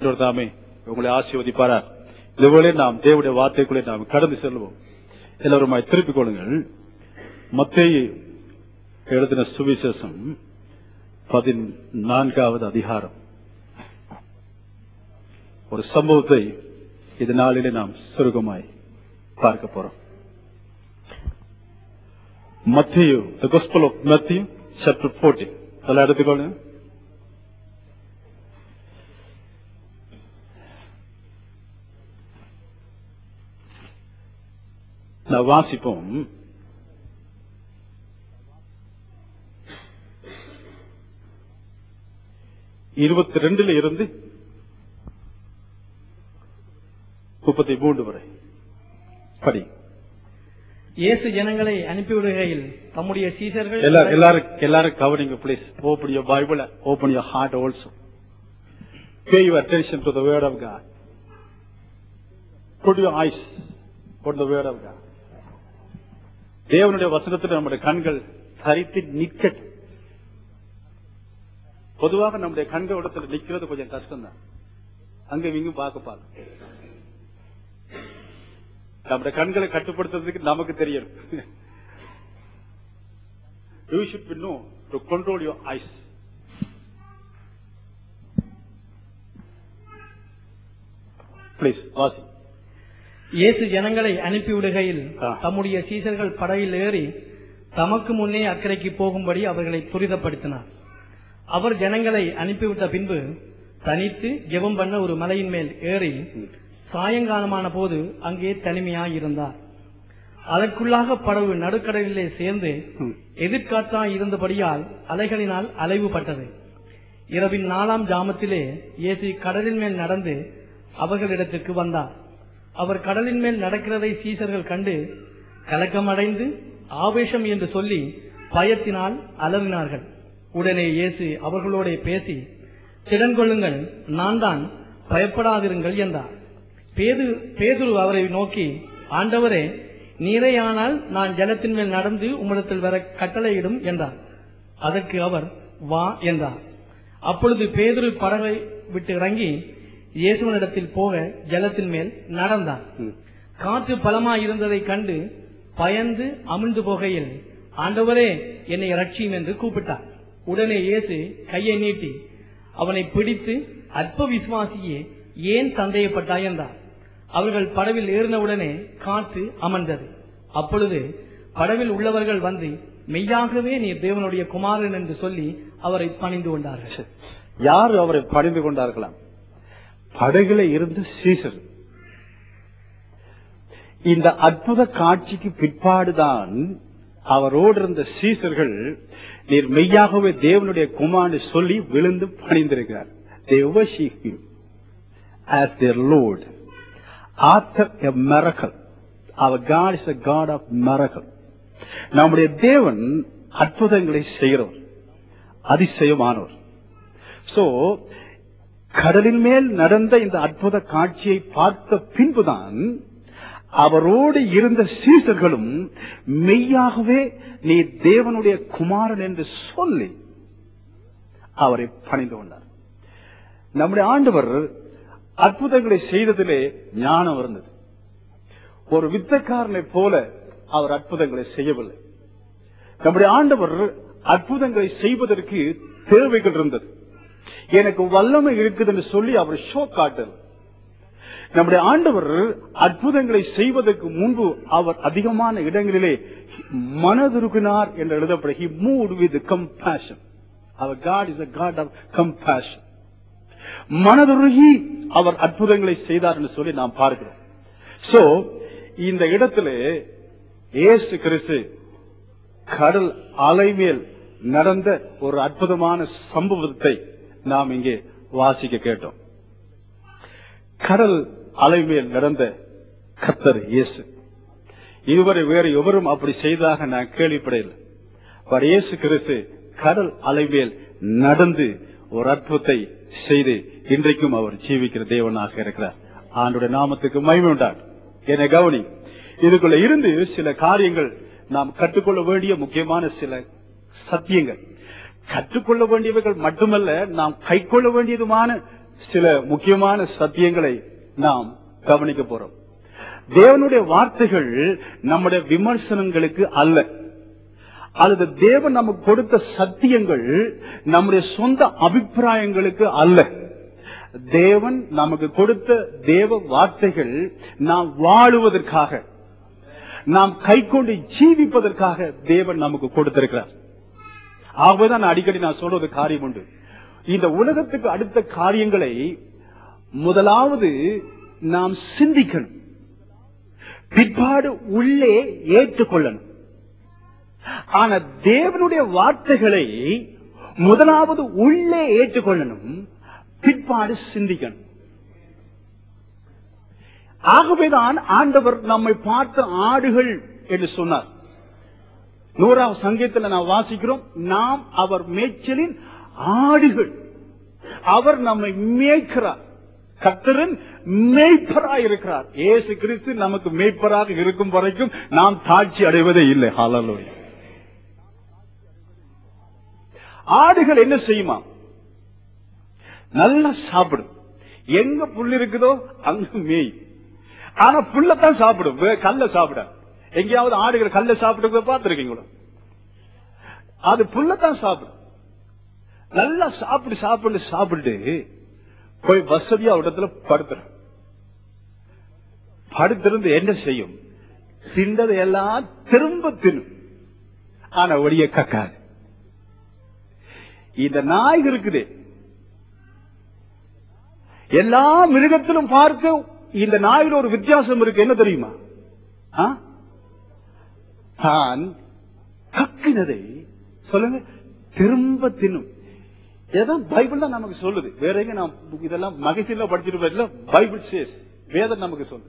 ஆண்டவர் தாமே உங்களை ஆசீர்வதிப்பாரா இதுபோல நாம் தேவனுடைய வார்த்தைக்குள்ளே நாம் கடந்து செல்வோம் எல்லாருமாய் திருப்பிக் கொள்ளுங்கள் மத்தேயு எழுதின சுவிசேஷம் பதினான்காவது அதிகாரம் ஒரு சம்பவத்தை இது நாளிலே நாம் சுருக்கமாய் பார்க்க போறோம் மத்தியு த gospel of Matthew chapter 14 அதெல்லாம் எடுத்துக்கொள்ளுங்க நான் வாசிப்போம் இருபத்தி ரெண்டுல இருந்து முப்பத்தி மூன்று வரை படி இயேசு ஜனங்களை அனுப்பிவிடுகையில் தம்முடைய சீசர்கள் எல்லாரும் எல்லாரும் எல்லாரும் கவனிங்க please open your Bible open your heart also pay your attention to the word of God put your eyes on the word of God தேவனுடைய வசனத்தில் நம்முடைய கண்கள் தரித்து நிற்கட்டும் பொதுவாக நம்முடைய கண்கள் இடத்துல நிக்கிறது கொஞ்சம் கஷ்டம் தான் அங்க இங்கும் பார்க்க பார்க்க நம்முடைய கண்களை கட்டுப்படுத்துறதுக்கு நமக்கு தெரியும் you should be know to control your eyes please வாசி இயேசு ஜனங்களை அனுப்பிவிடுகையில் ஆ. தம்முடைய சீசர்கள் படகில் ஏறி தமக்கு முன்னே அக்கறைக்கு போகும்படி அவர்களை துரிதப்படுத்தினார் அவர் ஜனங்களை அனுப்பிவிட்ட பின்பு தனித்து ஜெபம் பண்ண ஒரு மலையின் மேல் ஏறி சாயங்காலமான போது அங்கே தனிமையாய் இருந்தார் அதற்குள்ளாக படகு நடுக்கடலிலே சேர்ந்து ம். எதிர்காற்றாய் இருந்தபடியால் அலைகளினால் அலைவுபட்டது இரவின் நாலாம் ஜாமத்திலே இயேசு கடலின் மேல் நடந்து அவர்களிடத்திற்கு வந்தார் அவர் கடலின் மேல் நடக்கிறதை சீசர்கள் கண்டு கலக்கமடைந்து ஆவேசம் என்று சொல்லி பயத்தினால் அலறினார்கள் உடனே இயேசு அவர்களோட பேசி திடன் கொள்ளுங்கள் நான் தான் பயப்படாதிருங்கள் என்றார் பேது பேதுரு அவரை நோக்கி ஆண்டவரே நீரையானால் நான் ஜலத்தின் மேல் நடந்து உம்மிடத்தில் வர கட்டளையிடும் என்றார் அதற்கு அவர் வா என்றார் அப்பொழுது பேதுரு படகை விட்டு இறங்கி இயேசுவனிடத்தில் போக ஜலத்தின் மேல் நடந்தார் ம். காற்று பலமாய் இருந்ததை கண்டு பயந்து அமிழ்ந்து போகையில் ஆண்டவரே என்னை ரட்சியும் என்று கூப்பிட்டார் உடனே இயேசு கையை நீட்டி அவனை பிடித்து அற்ப விசுவாசியே ஏன் சந்தேகப்பட்டாய் என்றார் அவர்கள் படவில் ஏறினவுடனே காற்று அமர்ந்தது அப்பொழுது படவில் உள்ளவர்கள் வந்து மெய்யாகவே நீர் தேவனுடைய குமாரன் என்று சொல்லி அவரை பணிந்து கொண்டார்கள் யார் அவரை பணிந்து கொண்டார்களாம் படகுல இருந்த சீசர் இந்த அற்புத காட்சிக்கு பிற்பாடுதான் அவரோடு இருந்த சீசர்கள் நீர் மெய்யாகவே தேவனுடைய குமாரனை சொல்லி விழுந்து பணிந்திருக்கிறார் They worship him as their Lord. After a miracle, our God is a God of miracle. நம்முடைய தேவன் அற்புதங்களை செய்கிறவர் அதிசயமானவர் சோ கடலின் மேல் நடந்த இந்த அற்புத காட்சியை பார்த்த பின்புதான் அவரோடு இருந்த சீசர்களும் மெய்யாகவே நீ தேவனுடைய குமாரன் என்று சொல்லி அவரை பணிந்து கொண்டார் நம்முடைய ஆண்டவர் அற்புதங்களை செய்ததிலே ஞானம் இருந்தது ஒரு வித்தக்காரனை போல அவர் அற்புதங்களை செய்யவில்லை நம்முடைய ஆண்டவர் அற்புதங்களை செய்வதற்கு தேவைகள் இருந்தது எனக்கு வல்லமை இருக்குது என்று சொல்லி அவர் ஷோ காட்டல் நம்முடைய ஆண்டவர் அற்புதங்களை செய்வதற்கு முன்பு அவர் அதிகமான இடங்களிலே மனதுருகினார் என்று எழுதப்பட he moved with compassion our god is a god of compassion மனதுருகி அவர் அற்புதங்களை செய்தார் என்று சொல்லி நாம் பார்க்கிறோம் சோ இந்த இடத்திலே இயேசு கிறிஸ்து கடல் அலைமேல் நடந்த ஒரு அற்புதமான சம்பவத்தை நாம் இங்கே வாசிக்க கேட்டோம் கடல் அலைமேல் நடந்த கத்தர் இயேசு இதுவரை வேறு எவரும் அப்படி செய்ததாக நான் கேள்விப்படையில்லை பட் இயேசு கிறிஸ்து கடல் அலைமேல் நடந்து ஒரு அற்புதத்தை செய்து இன்றைக்கும் அவர் ஜீவிக்கிற தேவனாக இருக்கிறார் ஆண்டுடைய நாமத்துக்கு மகிமை உண்டார் என கவனி இதுக்குள்ள இருந்து சில காரியங்கள் நாம் கற்றுக்கொள்ள வேண்டிய முக்கியமான சில சத்தியங்கள் கற்றுக்கொள்ள வேண்டியவைகள் மட்டுமல்ல நாம் கைக்கொள்ள வேண்டியதுமான சில முக்கியமான சத்தியங்களை நாம் கவனிக்க போறோம் தேவனுடைய வார்த்தைகள் நம்முடைய விமர்சனங்களுக்கு அல்ல அல்லது தேவன் நமக்கு கொடுத்த சத்தியங்கள் நம்முடைய சொந்த அபிப்பிராயங்களுக்கு அல்ல தேவன் நமக்கு கொடுத்த தேவ வார்த்தைகள் நாம் வாழுவதற்காக நாம் கைக்கொண்டு ஜீவிப்பதற்காக தேவன் நமக்கு கொடுத்திருக்கிறார் ஆகவேதான் நான் அடிக்கடி நான் சொல்றது காரியம் உண்டு இந்த உலகத்துக்கு அடுத்த காரியங்களை முதலாவது நாம் சிந்திக்கணும் பிற்பாடு உள்ளே ஏற்றுக்கொள்ளணும் ஆனா தேவனுடைய வார்த்தைகளை முதலாவது உள்ளே ஏற்றுக்கொள்ளணும் பிற்பாடு சிந்திக்கணும் ஆகவேதான் ஆண்டவர் நம்மை பார்த்த ஆடுகள் என்று சொன்னார் நூறாவது சங்கீதத்தில் நாம் வாசிக்கிறோம் நாம் அவர் மேய்ச்சலின் ஆடுகள் அவர் நம்மை மேய்க்கிறார் கத்தரன் மேய்ப்பராக இருக்கிறார் ஏசு கிறிஸ்து நமக்கு மேய்ப்பராக இருக்கும் வரைக்கும் நாம் தாட்சி அடைவதே இல்லை ஹalleluya ஆடுகள் என்ன செய்யுமா நல்லா சாப்பிடும் எங்க புல் இருக்குதோ அங்க மேய் ஆனா புல்லத்தான் சாப்பிடும் வே- கல்ல சாப்பிட எங்கேயாவது ஆடுகள் கல்ல சாப்பிட்டு பார்த்திருக்கீங்களோ அது புல்லத்தான் சாப்பிடும் நல்லா சாப்பிடு சாப்பிடு சாப்பிட்டு போய் வசதியா ஒரு இடத்துல படுத்துறோம் படுத்திருந்து என்ன செய்யும் திண்டதை எல்லாம் திரும்ப தின்னும் ஆனா ஒளிய கக்காது இந்த நாய் இருக்குது எல்லா மிருகத்திலும் பார்க்க இந்த நாயில் ஒரு வித்தியாசம் இருக்கு என்ன தெரியுமா ஆ? தான் கக்கினதை சொல்லுங்க திரும்ப தின்னும் ஏதோ பைபிள் தான் நமக்கு சொல்லுது வேற எங்க நாம் இதெல்லாம் மகிழ்ச்சியில படிச்சிட்டு போயிடல பைபிள் சேஸ் வேதம் நமக்கு சொல்லுது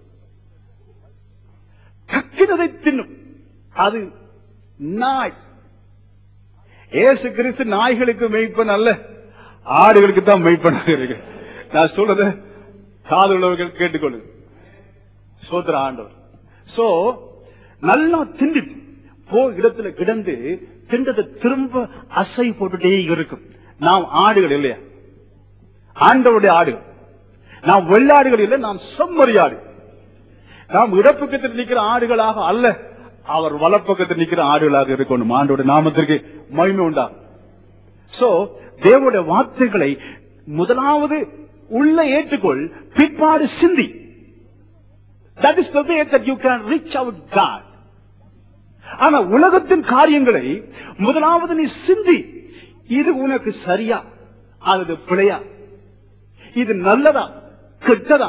கக்கினதை தின்னும் அது நாய் ஏசு கிறிஸ்து நாய்களுக்கு மெய்ப்பன் அல்ல ஆடுகளுக்கு தான் மெய்ப்பனாக இருக்கு நான் சொல்றத காது உள்ளவர்கள் கேட்டுக்கொள்ளுங்க சோதர ஆண்டவர் சோ நல்லா திண்டிட்டு போ இடத்துல கிடந்து திண்டத்தை திரும்ப அசை போட்டுட்டே இருக்கும் நாம் ஆடுகள் இல்லையா ஆண்டவருடைய ஆடுகள் நாம் வெள்ளாடுகள் இல்லை நாம் செம்மறி ஆடு நாம் இடப்பக்கத்தில் நிற்கிற ஆடுகளாக அல்ல அவர் வலப்பக்கத்தில் நிற்கிற ஆடுகளாக இருக்கணும் ஆண்டோட நாமத்திற்கு மகிமை உண்டாகும் சோ தேவனுடைய வார்த்தைகளை முதலாவது உள்ள ஏற்றுக்கொள் பிற்பாடு சிந்தி that is the way that you can reach out God ஆனா உலகத்தின் காரியங்களை முதலாவது நீ சிந்தி இது உனக்கு சரியா அல்லது பிழையா இது நல்லதா கெட்டதா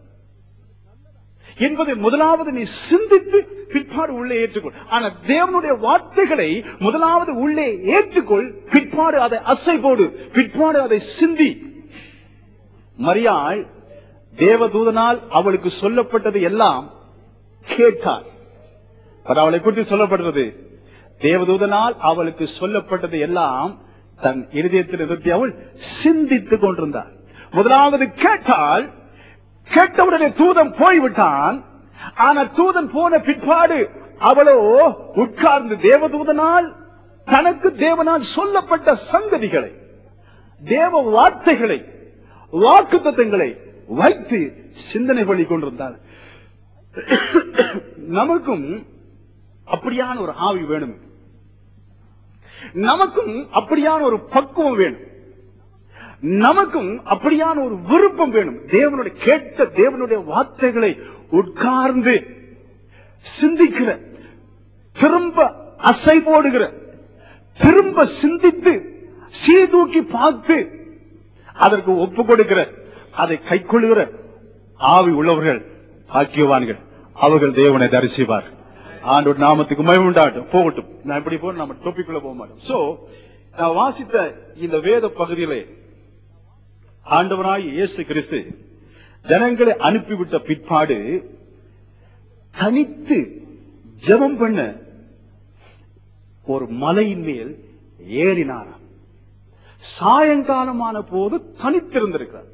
என்பதை முதலாவது நீ சிந்தித்து பிற்பாடு உள்ளே ஏற்றுக்கொள் ஆனா தேவனுடைய வார்த்தைகளை முதலாவது உள்ளே ஏற்றுக்கொள் பிற்பாடு அதை அசை போடு பிற்பாடு அதை சிந்தி மரியாள் தேவதூதனால் அவளுக்கு சொல்லப்பட்டது எல்லாம் கேட்டார் அது அவளை குறித்து சொல்லப்படுறது தேவதூதனால் அவளுக்கு சொல்லப்பட்டது எல்லாம் தன் இருதயத்தில் நிறுத்தி அவள் சிந்தித்துக் கொண்டிருந்தாள் முதலாவது கேட்டால் கேட்டவுடனே தூதன் போய்விட்டான் ஆனா தூதன் போன பிற்பாடு அவளோ உட்கார்ந்து தேவதூதனால் தனக்கு தேவனால் சொல்லப்பட்ட சங்கதிகளை தேவ வார்த்தைகளை வாக்குத்தத்தங்களை வைத்து சிந்தனை பண்ணி கொண்டிருந்தார் நமக்கும் அப்படியான ஒரு ஆவி வேணும் நமக்கும் அப்படியான ஒரு பக்குவம் வேணும் நமக்கும் அப்படியான ஒரு விருப்பம் வேணும் தேவனுடைய கேட்ட தேவனுடைய வார்த்தைகளை உட்கார்ந்து சிந்திக்கிற திரும்ப அசை போடுகிற திரும்ப சிந்தித்து சீதூக்கி பார்த்து அதற்கு ஒப்பு கொடுக்கிற அதை கைக்கொள்ளுகிற ஆவி உள்ளவர்கள் ஆக்கியவான்கள் அவர்கள் தேவனை தரிசிப்பார் ஆண்டோட நாமத்துக்கு மயம் உண்டாட்டும் போகட்டும் நான் இப்படி போ நம்ம டொப்பிக்குள்ள போக மாட்டோம் சோ நான் வாசித்த இந்த வேத பகுதியிலே ஆண்டவராய் இயேசு கிறிஸ்து ஜனங்களை அனுப்பிவிட்ட பிற்பாடு தனித்து ஜெபம் பண்ண ஒரு மலையின் மேல் ஏறினாராம் சாயங்காலமான போது தனித்திருந்திருக்கிறார்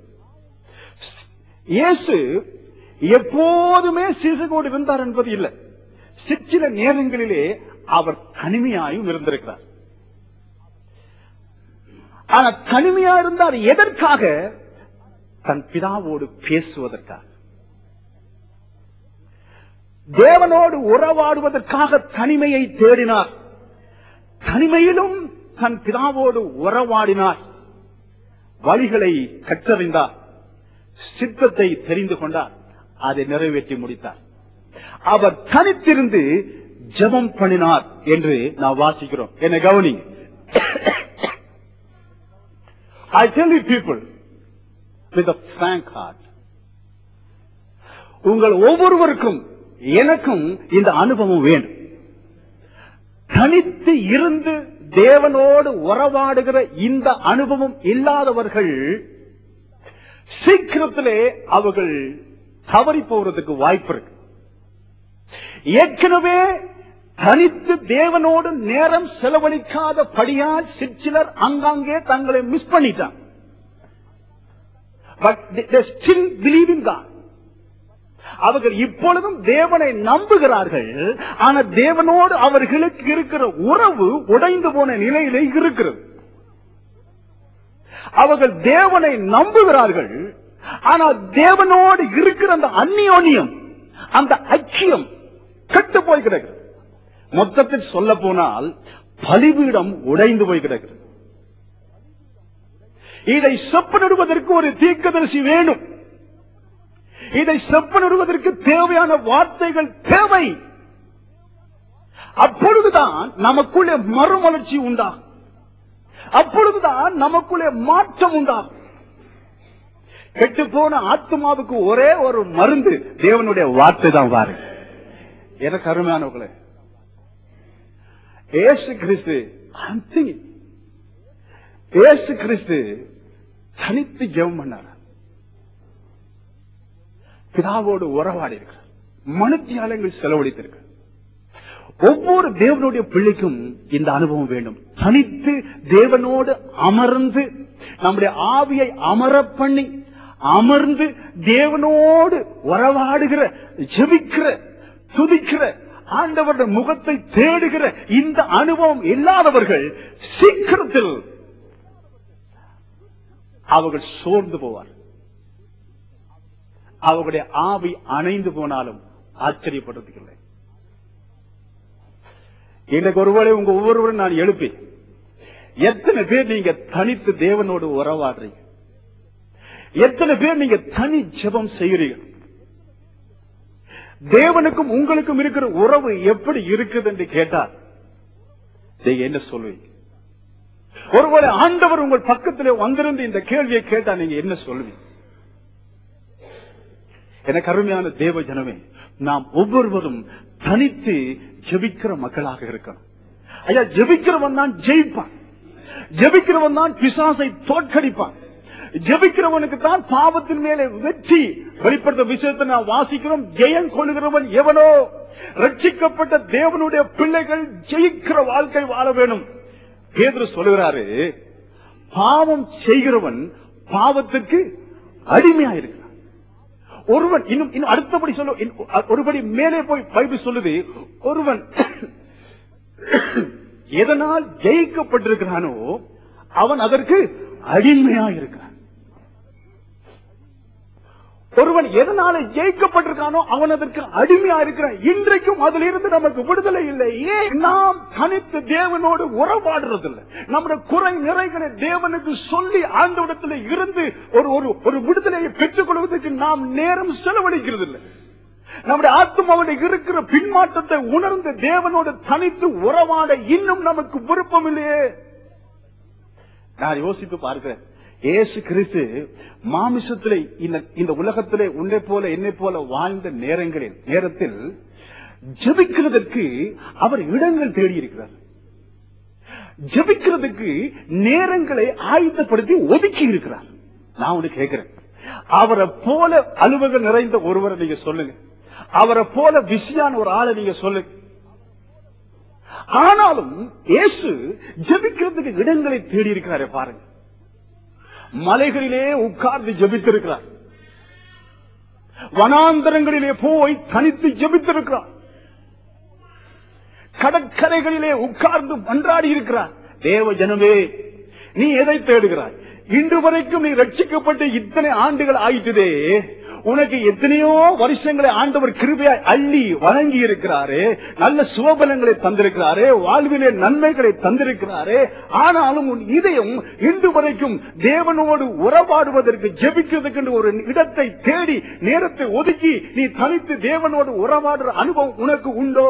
இயேசு எப்போதுமே சிசுகோடு இருந்தார் என்பது இல்லை சிற்சில நேரங்களிலே அவர் தனிமையாயும் இருந்திருக்கிறார் ஆனா தனிமையா இருந்தார் எதற்காக தன் பிதாவோடு பேசுவதற்காக தேவனோடு உறவாடுவதற்காக தனிமையை தேடினார் தனிமையிலும் தன் பிதாவோடு உறவாடினார் வழிகளை கற்றறிந்தார் சித்தத்தை தெரிந்து கொண்டார் அதை நிறைவேற்றி முடித்தார் அவர் தனித்திருந்து ஜெபம் பண்ணினார் என்று நாம் வாசிக்கிறோம் என்ன கவனி I tell you people with a frank heart உங்கள் ஒவ்வொருவருக்கும் எனக்கும் இந்த அனுபவம் வேண்டும் தனித்து இருந்து தேவனோடு உறவாடுகிற இந்த அனுபவம் இல்லாதவர்கள் சீக்கிரத்திலே அவர்கள் தவறி போறதுக்கு வாய்ப்பு இருக்கு ஏற்கனவே தனித்து தேவனோடு நேரம் செலவழிக்காத படியால் சிற்சிலர் அங்காங்கே தங்களை மிஸ் பண்ணிட்டான் but still believe in God அவர்கள் இப்பொழுதும் தேவனை நம்புகிறார்கள் ஆனா தேவனோடு அவர்களுக்கு இருக்கிற உறவு உடைந்து போன நிலையிலே இருக்கிறது அவர்கள் தேவனை நம்புகிறார்கள் ஆனால் தேவனோடு இருக்கிற அந்த அந்நியோன்யம் அந்த ஐக்கியம் கெட்டு போய் கிடக்கிறது மொத்தத்தில் சொல்ல போனால் பலிபீடம் உடைந்து போய் கிடக்கிறது இதை செப்பனிடுவதற்கு ஒரு தீர்க்கதரிசி வேணும் இதை செப்பனிடுவதற்கு தேவையான வார்த்தைகள் தேவை அப்பொழுதுதான் நமக்குள்ளே மறுமலர்ச்சி உண்டாகும் அப்பொழுதுதான் நமக்குள்ளே மாற்றம் உண்டாகும் கெட்டு போன ஆத்மாவுக்கு ஒரே ஒரு மருந்து தேவனுடைய வார்த்தை தான் பாரு எனக்கு அருமையானவர்களே ஏசு கிறிஸ்து I'm thinking, ஏசு கிறிஸ்து தனித்து ஜெபம் பண்ணார் பிதாவோடு உறவாடி இருக்கிறார் மனுத்தியாலங்கள் செலவழித்திருக்கிறார் ஒவ்வொரு தேவனுடைய பிள்ளைக்கும் இந்த அனுபவம் வேண்டும் தனித்து தேவனோடு அமர்ந்து நம்முடைய ஆவியை அமர பண்ணி அமர்ந்து தேவனோடு உறவாடுகிற ஜெபிக்கிற துதிக்கிற ஆண்டவருடைய முகத்தை தேடுகிற இந்த அனுபவம் இல்லாதவர்கள் சீக்கிரத்தில் அவர்கள் சோர்ந்து போவார் அவர்களுடைய ஆவி அணைந்து போனாலும் ஆச்சரியப்படுறதுக்கு இல்லை எனக்கு ஒருவேளை உங்க ஒவ்வொருவரும் நான் எழுப்பி எத்தனை பேர் நீங்க தனித்து தேவனோடு உறவாடுறீங்க எத்தனை பேர் நீங்க தனி ஜெபம் செய்கிறீங்க தேவனுக்கும் உங்களுக்கும் இருக்கிற உறவு எப்படி இருக்குது என்று கேட்டால் நீங்க என்ன சொல்லுவீங்க ஒருவேளை ஆண்டவர் உங்கள் பக்கத்திலே வந்திருந்து இந்த கேள்வியை கேட்டா நீங்க என்ன சொல்லுவீங்க எனக்கு அருமையான தேவ ஜனமே நாம் ஒவ்வொருவரும் தனித்து ஜெபிக்கிற மக்களாக இருக்கணும் ஐயா ஜெபிக்கிறவன் தான் ஜெயிப்பான் ஜெபிக்கிறவன் தான் பிசாசை தோற்கடிப்பான் ஜெபிக்கிறவனுக்கு தான் பாவத்தின் மேலே வெற்றி வெளிப்படுத்த விஷயத்தை நாம் வாசிக்கிறோம் ஜெயம் கொள்கிறவன் எவனோ ரட்சிக்கப்பட்ட தேவனுடைய பிள்ளைகள் ஜெயிக்கிற வாழ்க்கை வாழ வேணும் பேதுரு சொல்லுகிறாரு பாவம் செய்கிறவன் பாவத்துக்கு அடிமையா இருக்கிறான் ஒருவன் இன்னும் இன்னும் அடுத்தபடி சொல்ல இன்னும் ஒருபடி மேலே போய் பைபிள் சொல்லுது ஒருவன் எதனால் ஜெயிக்கப்பட்டிருக்கிறானோ அவன் அதற்கு அடிமையா இருக்கிறான் ஒருவன் எதனால ஜெயிக்கப்பட்டிருக்கானோ அவன் அதற்கு அடிமையா இருக்கிறான் இன்றைக்கும் அதில் இருந்து நமக்கு விடுதலை இல்லை ஏன் நாம் தனித்து தேவனோடு உறவாடுறது இல்லை நம்முடைய குறை நிறைகளை தேவனுக்கு சொல்லி ஆண்டவிடத்தில் இருந்து ஒரு ஒரு ஒரு விடுதலையை பெற்றுக் கொள்வதற்கு நாம் நேரம் செலவழிக்கிறது இல்லை நம்முடைய ஆத்மாவுடைய இருக்கிற பின்மாற்றத்தை உணர்ந்து தேவனோடு தனித்து உறவாட இன்னும் நமக்கு விருப்பம் இல்லையே நான் யோசித்து பார்க்கிறேன் ஏசு கிறிஸ்து மாமிசத்திலே இந்த இந்த உலகத்திலே உன்னை போல என்னை போல வாழ்ந்த நேரங்களில் நேரத்தில் ஜெபிக்கிறதற்கு அவர் இடங்கள் தேடி இருக்கிறார் ஜெபிக்கிறதுக்கு நேரங்களை ஆயுதப்படுத்தி ஒதுக்கி இருக்கிறார் நான் ஒண்ணு கேட்கிறேன் அவரை போல அலுவலகம் நிறைந்த ஒருவரை நீங்க சொல்லுங்க அவரை போல பிஸியான ஒரு ஆளை நீங்க சொல்லுங்க ஆனாலும் இயேசு ஜெபிக்கிறதுக்கு இடங்களை தேடி இருக்கிறாரே பாருங்க மலைகளிலே உட்கார்ந்து ஜெபித்திருக்கிறார் வனாந்தரங்களிலே போய் தனித்து ஜெபித்திருக்கிறார் கடற்கரைகளிலே உட்கார்ந்து மன்றாடி இருக்கிறார் தேவ ஜனமே நீ எதை தேடுகிறாய் இன்று வரைக்கும் நீ ரட்சிக்கப்பட்டு இத்தனை ஆண்டுகள் ஆயிட்டுதே உனக்கு எத்தனையோ வருஷங்களை ஆண்டவர் கிருபையாய் அள்ளி வழங்கி இருக்கிறாரே நல்ல சுவபலங்களை தந்திருக்கிறாரே வாழ்விலே நன்மைகளை தந்திருக்கிறாரே ஆனாலும் உன் இதயம் இன்று வரைக்கும் தேவனோடு உறவாடுவதற்கு ஜெபிக்கிறதுக்கு என்று ஒரு இடத்தை தேடி நேரத்தை ஒதுக்கி நீ தனித்து தேவனோடு உறவாடுற அனுபவம் உனக்கு உண்டோ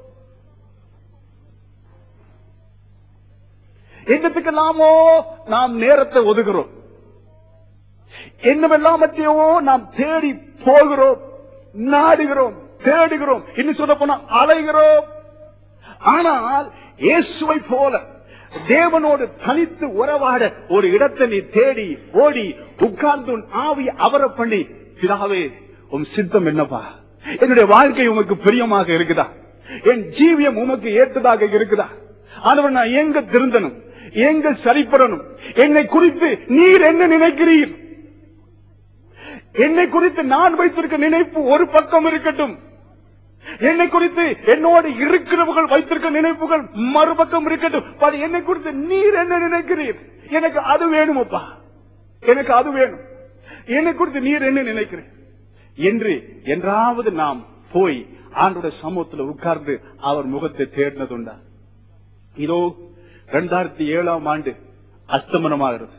என்னத்துக்கெல்லாமோ நாம் நேரத்தை ஒதுக்குறோம் என்னவெல்லாமத்தையோ நாம் தேடி போகிறோம் நாடுகிறோம் தேடுகிறோம் இன்னும் சொல்ல போனா அலைகிறோம் ஆனால் இயேசுவை போல தேவனோடு தனித்து உறவாட ஒரு இடத்தை நீ தேடி ஓடி உட்கார்ந்து உன் ஆவியை அவர பண்ணி பிதாவே உன் சித்தம் என்னப்பா என்னுடைய வாழ்க்கை உமக்கு பிரியமாக இருக்குதா என் ஜீவியம் உமக்கு ஏற்றதாக இருக்குதா ஆனவன் நான் எங்க திருந்தனும் எங்க சரிப்படணும் என்னை குறித்து நீர் என்ன நினைக்கிறீர் என்னை குறித்து நான் வைத்திருக்க நினைப்பு ஒரு பக்கம் இருக்கட்டும் என்னை குறித்து என்னோடு இருக்கிறவர்கள் வைத்திருக்க நினைப்புகள் மறுபக்கம் இருக்கட்டும் but என்னை குறித்து நீர் என்ன நினைக்கிறீர் எனக்கு அது வேணுமப்பா எனக்கு அது வேணும் என்னை குறித்து நீர் என்ன நினைக்கிறீர் என்று என்றாவது நாம் போய் ஆண்டோட சமூகத்தில் உட்கார்ந்து அவர் முகத்தை தேடினதுண்டா இதோ இரண்டாயிரத்தி ஏழாம் ஆண்டு அஸ்தமனமாகிறது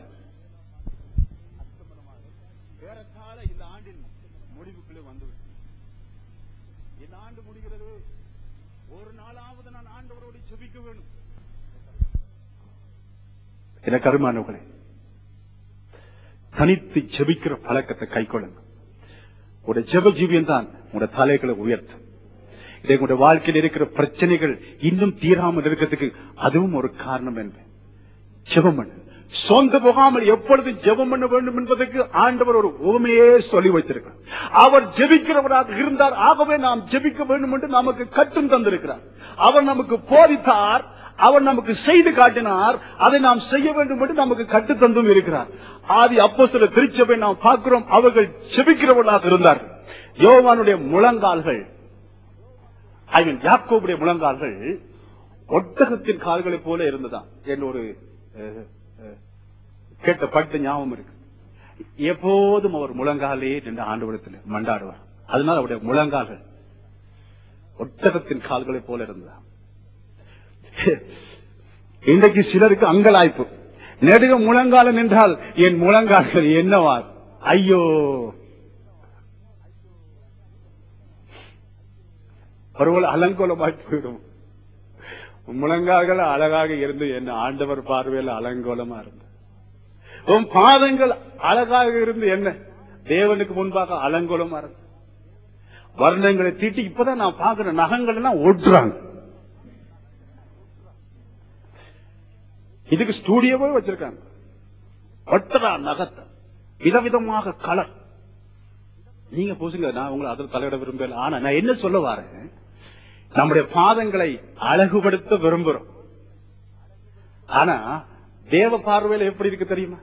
ஏறத்தாழ இந்த ஆண்டின் முடிவுக்குள்ளே வந்துவிட்டது இந்த ஆண்டு முடிகிறது ஒரு நாளாவது நான் ஆண்டவரோடு ஜெபிக்க வேணும் எனக்கு அருமானவர்களே தனித்து ஜெபிக்கிற பழக்கத்தை கை கொள்ளுங்க உடைய ஜெப ஜீவியம் தான் உடைய தலைகளை உயர்த்தும் இதை உங்களுடைய வாழ்க்கையில் இருக்கிற பிரச்சனைகள் இன்னும் தீராமல் இருக்கிறதுக்கு அதுவும் ஒரு காரணம் என்பேன் ஜெபம் பண்ணு சொந்த போகாமல் எப்பொழுது ஜெபம் பண்ண வேண்டும் என்பதற்கு ஆண்டவர் ஒரு உவமையே சொல்லி வைத்திருக்கிறார் அவர் ஜெபிக்கிறவராக இருந்தார் ஆகவே நாம் ஜெபிக்க வேண்டும் என்று நமக்கு கட்டும் தந்திருக்கிறார் அவர் நமக்கு போதித்தார் அவர் நமக்கு செய்து காட்டினார் அதை நாம் செய்ய வேண்டும் என்று நமக்கு கட்டு தந்தும் இருக்கிறார் ஆதி அப்போ சில திருச்சபை நாம் பார்க்கிறோம் அவர்கள் ஜெபிக்கிறவர்களாக இருந்தார்கள் யோவானுடைய முழங்கால்கள் ஐ மீன் யாக்கோபுடைய முழங்கால்கள் ஒட்டகத்தின் கால்களைப் போல இருந்ததாம் என்னோட அஹ், அஹ், கேட்ட பட்டு ஞாபகம் இருக்கு எப்போதும் அவர் முழங்காலே நின்று ஆண்டவரத்தில் மண்டாடுவார் அதனால் அவருடைய முழங்கால்கள் ஒட்டகத்தின் கால்களைப் போல இருந்ததா இன்றைக்கு சிலருக்கு அங்கலாய்ப்பு நெடுக முழங்காலம் என்றால் என் முழங்கால்கள் என்னவா ஐயோ ஒருவள் அலங்கோலமாய் போயிடும் முழங்கால்கள் அழகாக இருந்து என்ன ஆண்டவர் பார்வையில் அலங்கோலமா இருந்து உன் பாதங்கள் அழகாக இருந்து என்ன தேவனுக்கு முன்பாக அலங்கோலமா இருந்து வர்ணங்களை தீட்டி இப்பதான் நான் பாக்குற நகங்கள் எல்லாம் ஒட்டுறாங்க இதுக்கு ஸ்டூடியோவே வச்சிருக்காங்க ஒட்டரா நகத்தை விதவிதமாக கலர் நீங்க பூசுங்க நான் உங்களை அதில் தலையிட விரும்பல ஆனா நான் என்ன சொல்ல வரேன் நம்முடைய பாதங்களை அழகுபடுத்த விரும்புறோம் ஆனா தேவ பார்வையில எப்படி இருக்கு தெரியுமா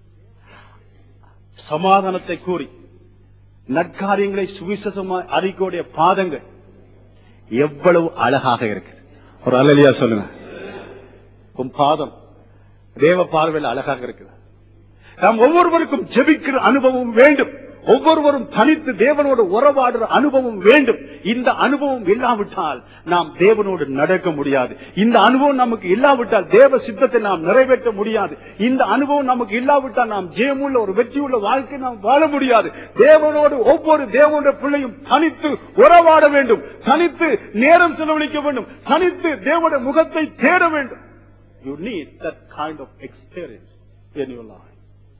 சமாதானத்தை கூறி நற்காரியங்களை சுவிசேஷமா அறிக்கோடைய பாதங்கள் எவ்வளவு அழகாக இருக்கு ஒரு அலலியா சொல்லுங்க உன் பாதம் தேவ பார்வையில் அழகாக இருக்குது நாம் ஒவ்வொருவருக்கும் ஜெபிக்கிற அனுபவம் வேண்டும் ஒவ்வொருவரும் தனித்து தேவனோடு உறவாடுற அனுபவம் வேண்டும் இந்த அனுபவம் இல்லாவிட்டால் நாம் தேவனோடு நடக்க முடியாது இந்த அனுபவம் நமக்கு இல்லாவிட்டால் தேவ சித்தத்தை நாம் நிறைவேற்ற முடியாது இந்த அனுபவம் நமக்கு இல்லாவிட்டால் நாம் ஜெயமுள்ள ஒரு வெற்றியுள்ள வாழ்க்கை நாம் வாழ முடியாது தேவனோடு ஒவ்வொரு தேவனுடைய பிள்ளையும் தனித்து உறவாட வேண்டும் தனித்து நேரம் செலவழிக்க வேண்டும் தனித்து தேவனுடைய முகத்தை தேட வேண்டும் you need that kind of experience in your life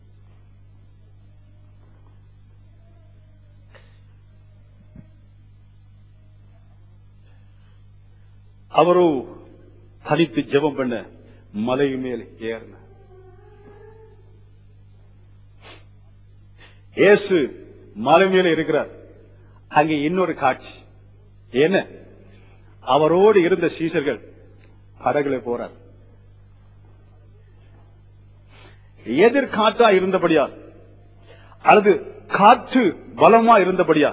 அவரோ தனித்து ஜெபம் பண்ண மலை மேல் ஏறின இயேசு மலை மேல இருக்கிறார் அங்கே இன்னொரு காட்சி என்ன அவரோடு இருந்த சீசர்கள் படகுல போறார் எதிர்காற்றா இருந்தபடியா அல்லது காற்று பலமா இருந்தபடியா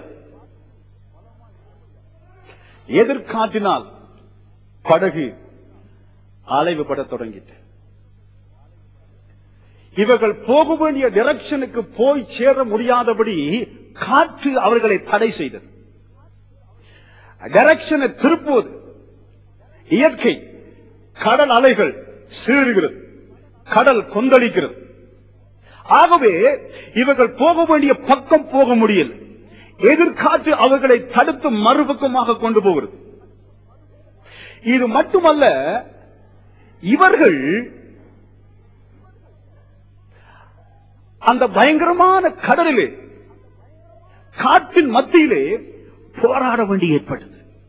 எதிர்காற்றினால் படகு அலைவுபட தொடங்கிட்டு இவர்கள் போக வேண்டிய டிரெக்ஷனுக்கு போய் சேர முடியாதபடி காற்று அவர்களை தடை செய்தது டைரக்ஷனை திருப்புவது இயற்கை கடல் அலைகள் சீறுகிறது கடல் கொந்தளிக்கிறது ஆகவே இவர்கள் போக வேண்டிய பக்கம் போக முடியல எதிர்காற்று அவர்களை தடுத்து மறுபக்கமாக கொண்டு போகிறது இது மட்டுமல்ல இவர்கள் அந்த பயங்கரமான கடலிலே காற்றின் மத்தியிலே போராட வேண்டி ஏற்பட்டது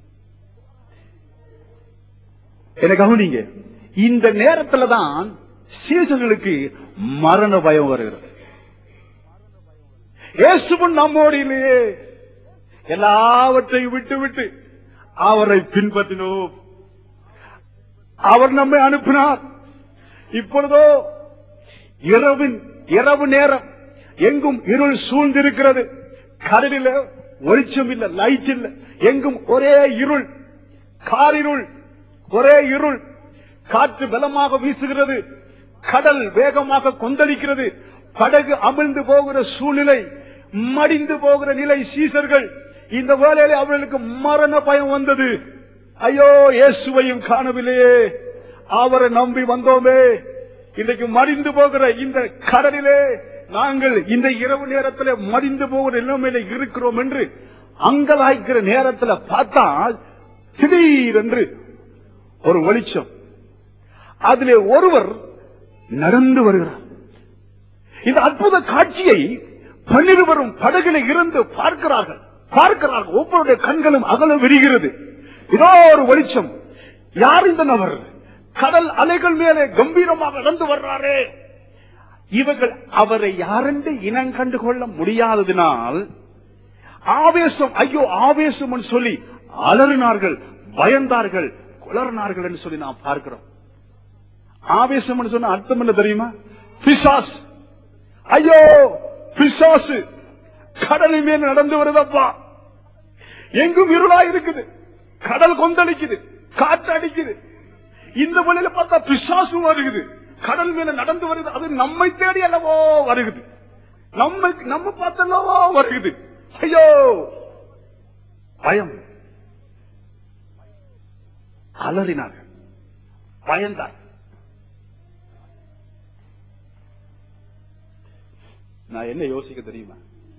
என்ன கவனிங்க இந்த நேரத்துல தான் சீசர்களுக்கு மரண பயம் வருகிறது இயேசுவன் நம்மோடு இல்லையே எல்லாவற்றையும் விட்டு விட்டு அவரை பின்பற்றினோம் அவர் நம்மை அனுப்பினார் இப்பொழுதோ இரவின் இரவு நேரம் எங்கும் இருள் சூழ்ந்திருக்கிறது கடலில வெளிச்சம் இல்ல லைட் இல்ல எங்கும் ஒரே இருள் காரிருள் ஒரே இருள் காற்று பலமாக வீசுகிறது கடல் வேகமாக கொந்தளிக்கிறது படகு அமிழ்ந்து போகிற சூழ்நிலை மடிந்து போகிற நிலை சீசர்கள் இந்த வேளையில அவர்களுக்கு மரண பயம் வந்தது ஐயோ இயேசுவையும் காணவில்லையே அவரை நம்பி வந்தோமே இன்றைக்கு மடிந்து போகிற இந்த கடலிலே நாங்கள் இந்த இரவு நேரத்தில் மடிந்து போகிற நிலைமையில இருக்கிறோம் என்று அங்கலாய்க்கிற நேரத்தில் பார்த்தால் திடீரென்று ஒரு வெளிச்சம் அதிலே ஒருவர் நடந்து வருகிறார் இந்த அற்புத காட்சியை பன்னிருவரும் படகில இருந்து பார்க்கிறார்கள் பார்க்கிறார்கள் ஒவ்வொருடைய கண்களும் அகல விரிகிறது இதோ ஒரு வெளிச்சம் யார் இந்த நபர் கடல் அலைகள் மேலே கம்பீரமாக நடந்து வர்றாரே இவர்கள் அவரை யாரென்று இனம் கண்டு கொள்ள முடியாததினால் ஆவேசம் ஐயோ ஆவேசம் சொல்லி அலறினார்கள் பயந்தார்கள் குளறினார்கள் என்று சொல்லி நாம் பார்க்கிறோம் ஆவேசம் சொன்ன அர்த்தம் என்ன தெரியுமா பிசாஸ் ஐயோ பிசாசு கடலின் மேல் நடந்து வருதப்பா எங்கும் இருளா இருக்குது கடல் கொந்தளிக்குது காற்று அடிக்குது இந்த வழியில பார்த்தா பிசாசு வருகுது கடல் மேல நடந்து வருது அது நம்மை தேடி அல்லவோ வருகுது நம்ம நம்ம பார்த்தல்லவோ வருகுது ஐயோ பயம் அலறினார்கள் பயந்தார் நான் என்ன யோசிக்க தெரியுமா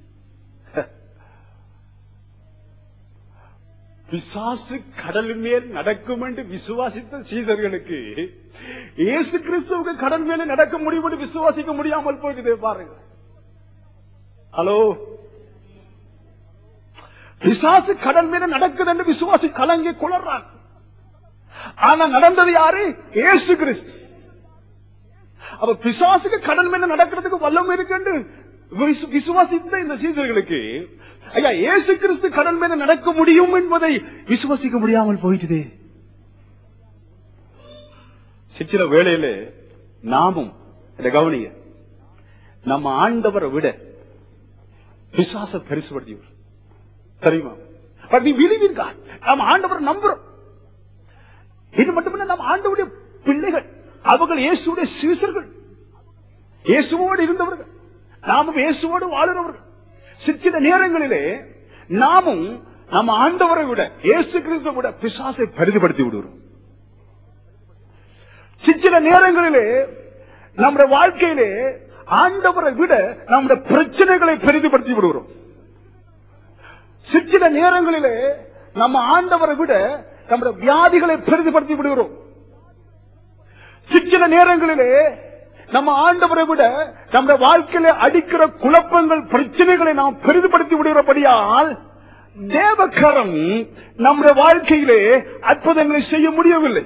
பிசாசு கடல் மேல் நடக்கும் என்று விசுவாசித்த சீதர்களுக்கு இயேசு கிறிஸ்துவுக்கு கடல் மேல நடக்க முடியும் என்று விசுவாசிக்க முடியாமல் போயிட்டு பாருங்க ஹலோ பிசாசு கடல் மேல நடக்குது என்று விசுவாசி கலங்கி குளர்றான் ஆனா நடந்தது யாரு இயேசு கிறிஸ்து அப்ப பிசாசுக்கு கடல் மேல நடக்கிறதுக்கு வல்லம் இருக்கு விசு- விசுவாசித்த இந்த சீசர்களுக்கு ஐயா இயேசு கிறிஸ்து கடல் மேல நடக்க முடியும் என்பதை விசுவாசிக்க முடியாமல் போயிட்டுதே சிற்சில வேளையில நாமும் இதை கவனிங்க நம்ம ஆண்டவரை விட பிசாச பெருசுபடுத்தியவர் தெரியுமா But we believe in God. நாம் ஆண்டவரை நம்புறோம் இது மட்டுமல்ல நாம் ஆண்டவருடைய பிள்ளைகள் அவர்கள் இயேசுடைய சீசர்கள் இயேசுவோடு இருந்தவர்கள் நாமும் இயேசுவோடு வாழுறவர்கள் சிற்சில நேரங்களிலே நாமும் நம்ம ஆண்டவரை விட இயேசு கிறிஸ்துவை விட பிசாசை பரிதுபடுத்தி விடுகிறோம் சிற்சில நேரங்களிலே நம்முடைய வாழ்க்கையிலே ஆண்டவரை விட நம்முடைய பிரச்சனைகளை பெரிதுபடுத்தி விடுகிறோம் சிற்சில நேரங்களிலே நம்ம ஆண்டவரை விட நம்முடைய வியாதிகளை பெரிதுபடுத்தி விடுகிறோம் சிற்சில நேரங்களிலே நம்ம ஆண்டவரை விட நம்முடைய வாழ்க்கையில அடிக்கிற குழப்பங்கள் பிரச்சனைகளை நாம் பெரிதுபடுத்தி விடுகிறபடியால் தேவக்கரம் நம்முடைய வாழ்க்கையிலே அற்புதங்களை செய்ய முடியவில்லை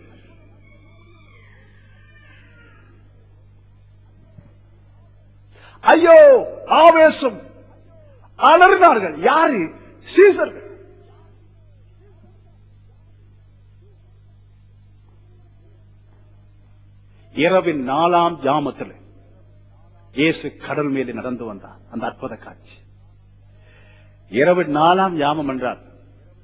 ஐயோ ஆவேசம் அலறினார்கள் யாரு சீசர்கள் இரவின் நாலாம் ஜாமத்தில் இயேசு கடல் மேலே நடந்து வந்தார் அந்த அற்புத காட்சி இரவின் நாலாம் ஜாமம் என்றால்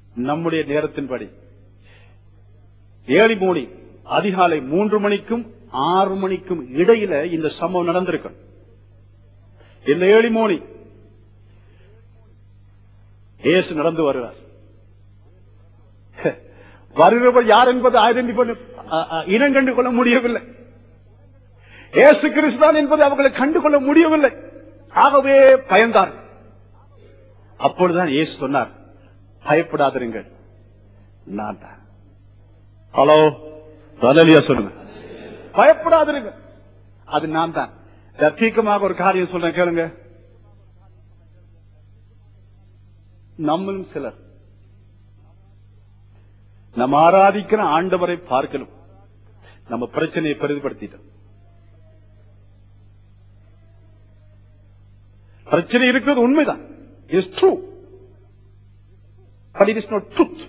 நம்முடைய நேரத்தின்படி ஏழு மணி அதிகாலை மூன்று மணிக்கும் ஆறு மணிக்கும் இடையில இந்த சம்பவம் நடந்திருக்கும் இந்த ஏழு மணி இயேசு நடந்து வருவார் வருகிறவர் யார் என்பது ஐடென்டி பண்ண அ- அ- இனம் கண்டு கொள்ள முடியவில்லை இயேசு கிறிஸ்தான் என்பதை அவர்களை கண்டு கொள்ள முடியவில்லை ஆகவே பயந்தார் அப்பொழுதுதான் இயேசு சொன்னார் பயப்படாதிருங்கள் நான் தான் ஹலோ ரலலியா சொல்லுங்க பயப்படாதிருங்க அது நான் தான் தீக்கமாக ஒரு காரியம் சொல்றேன் கேளுங்க நம்மளும் சிலர் நம்ம ஆராதிக்கிற ஆண்டவரை பார்க்கணும் நம்ம பிரச்சனையை பெரிதுபடுத்திட்டோம் பிரச்சனை இருக்கிறது உண்மைதான் is true but it is not truth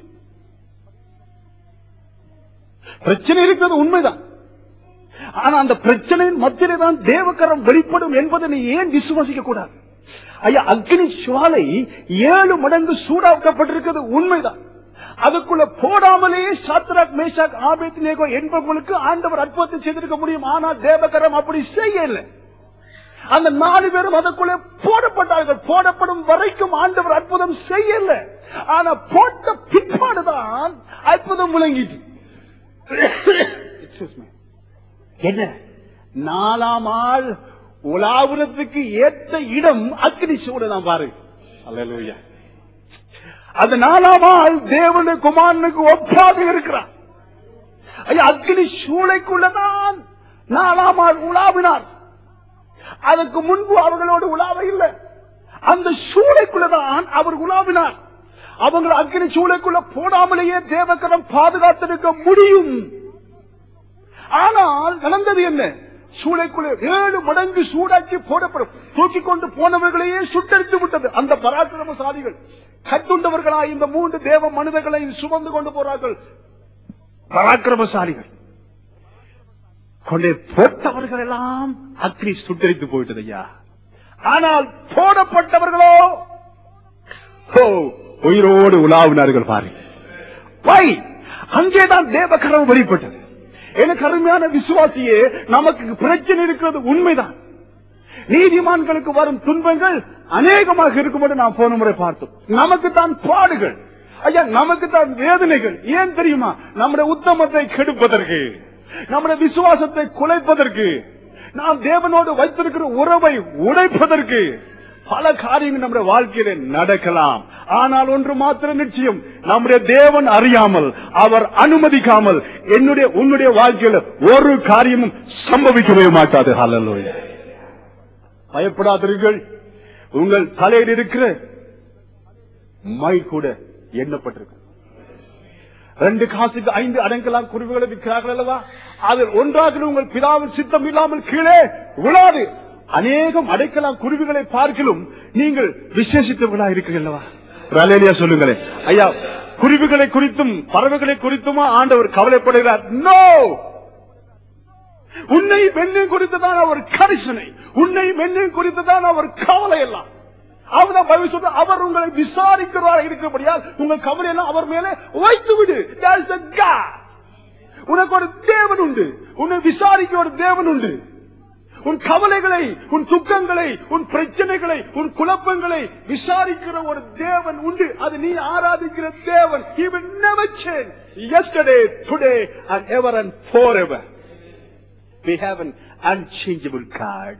பிரச்சனை இருக்கிறது உண்மைதான் ஆனா அந்த பிரச்சனையின் மத்தியிலே தான் தேவக்கரம் வெளிப்படும் என்பதை நீ ஏன் விசுவாசிக்க கூடாது ஐயா அக்னி சுவாலை ஏழு மடங்கு சூடாக்கப்பட்டிருக்கிறது உண்மைதான் அதுக்குள்ள போடாமலே சாத்ராக் மேஷாக் ஆபேத் நேகோ என்பவர்களுக்கு ஆண்டவர் அற்புதத்தை செய்திருக்க முடியும் ஆனால் தேவகரம் அப்படி செய்யல அந்த நாலு பேரும் அதற்குள்ளே போடப்பட்டார்கள் போடப்படும் வரைக்கும் ஆண்டவர் அற்புதம் செய்யல ஆனா போட்ட பிற்பாடுதான் அற்புதம் முழங்கிட்டு Excuse me. என்ன நாலாம் ஆள் உலாவுறதுக்கு ஏற்ற இடம் அக்னி சூட நான் பாருங்க அல்லேலூயா அந்த நாலாம் ஆள் தேவனு குமாரனுக்கு ஒப்பாக இருக்கிறார் ஐயா அக்னி சூளைக்குள்ளதான் நாலாம் ஆள் உலாவினார் அதற்கு முன்பு அவர்களோடு உலாவ இல்லை அந்த சூளைக்குள்ளதான் அவர் உலாவினார் அவங்க அக்னி சூளைக்குள்ள போடாமலேயே தேவக்கரம் பாதுகாத்திருக்க முடியும் ஆனால் நடந்தது என்ன சூளைக்குள்ளே ஏழு மடங்கு சூடாக்கி போடப்படும் தூக்கி கொண்டு போனவர்களையே சுட்டரித்து விட்டது அந்த பராக்கிரமசாலிகள் கட்டுண்டவர்களாய் இந்த மூன்று தேவ மனிதர்களை சுமந்து கொண்டு போறார்கள் பராக்கிரமசாலிகள் கொண்டே போட்டவர்கள் எல்லாம் அக்னி சுட்டரித்து போயிட்டது ஐயா ஆனால் போடப்பட்டவர்களோ ஓ, உயிரோடு உலாவினார்கள் பாருங்க வை அங்கேதான் தேவகரம் வெளிப்பட்டது எனக்கு அருமையான விசுவாசியே நமக்கு பிரச்சனை இருக்கிறது உண்மைதான் நீதிமான்களுக்கு வரும் துன்பங்கள் அநேகமாக இருக்கும் என்று நாம் போன முறை பார்த்தோம் நமக்கு தான் பாடுகள் ஐயா நமக்கு தான் வேதனைகள் ஏன் தெரியுமா நம்முடைய உத்தமத்தை கெடுப்பதற்கு நம்முடைய விசுவாசத்தை குலைப்பதற்கு நாம் தேவனோடு வைத்திருக்கிற உறவை உடைப்பதற்கு பல காரியங்கள் நம்முடைய வாழ்க்கையில நடக்கலாம் ஆனால் ஒன்று மாத்திரம் நிச்சயம் நம்முடைய தேவன் அறியாமல் அவர் அனுமதிக்காமல் என்னுடைய உன்னுடைய வாழ்க்கையில ஒரு காரியமும் சம்பவிக்கவே மாட்டாது ஹalleluya பயப்படாதீர்கள் உங்கள் தலையில் இருக்கிற மை கூட எண்ணப்பட்டிருக்கு ரெண்டு காசுக்கு ஐந்து அடங்கலாம் குருவிகளை விற்கிறார்கள் அல்லவா அதில் ஒன்றாக உங்கள் பிதாவின் சித்தம் இல்லாமல் கீழே விழாது அநேகம் அடைக்கலாம் குருவிகளை பார்க்கலும் நீங்கள் விசேஷித்தவர்களா இருக்கிறீர்கள் அல்லவா ஒரு அல்லேலூயா சொல்லுங்களேன் ஐயா குருவிகளை குறித்தும் பறவைகளை குறித்துமா ஆண்டவர் கவலைப்படுகிறார் நோ உன்னை மென்னையும் குறித்துதான் அவர் கரிசனை உன்னை மென்னையும் குறித்துதான் அவர் கவலை எல்லாம் அவர்தான் பைபிள் சொல்ற அவர் உங்களை விசாரிக்கிறவராக இருக்கிறபடியால் உங்கள் கவலை எல்லாம் அவர் மேலே வைத்து விடு There is a God. உனக்கு ஒரு தேவன் உண்டு உன்னை விசாரிக்க ஒரு தேவன் உண்டு உன் கவலைகளை உன் துக்கங்களை உன் பிரச்சனைகளை உன் குழப்பங்களை விசாரிக்கிற ஒரு தேவன் உண்டு அது நீ ஆராதிக்கிற தேவன் he will never change yesterday today and ever and forever we have an unchangeable God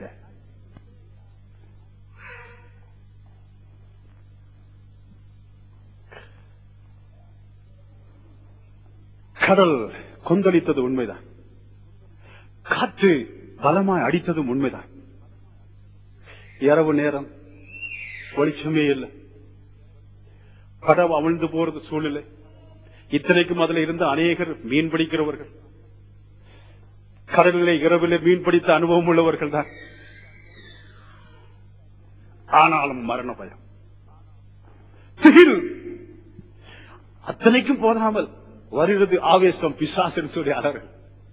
கடல் கொந்தளித்தது உண்மைதான் காற்று பலமாய் அடித்ததும் உண்மைதான் இரவு நேரம் வெளிச்சமே இல்லை படவு அவிழ்ந்து போறது சூழ்நிலை இத்தனைக்கும் அதுல இருந்த அநேகர் மீன் பிடிக்கிறவர்கள் கடலிலே இரவிலே மீன் பிடித்த அனுபவம் உள்ளவர்கள் தான் ஆனாலும் மரண பயம் திகில் அத்தனைக்கும் போதாமல் வருகிறது ஆவேசம் பிசாசன் சொல்லி அலறல்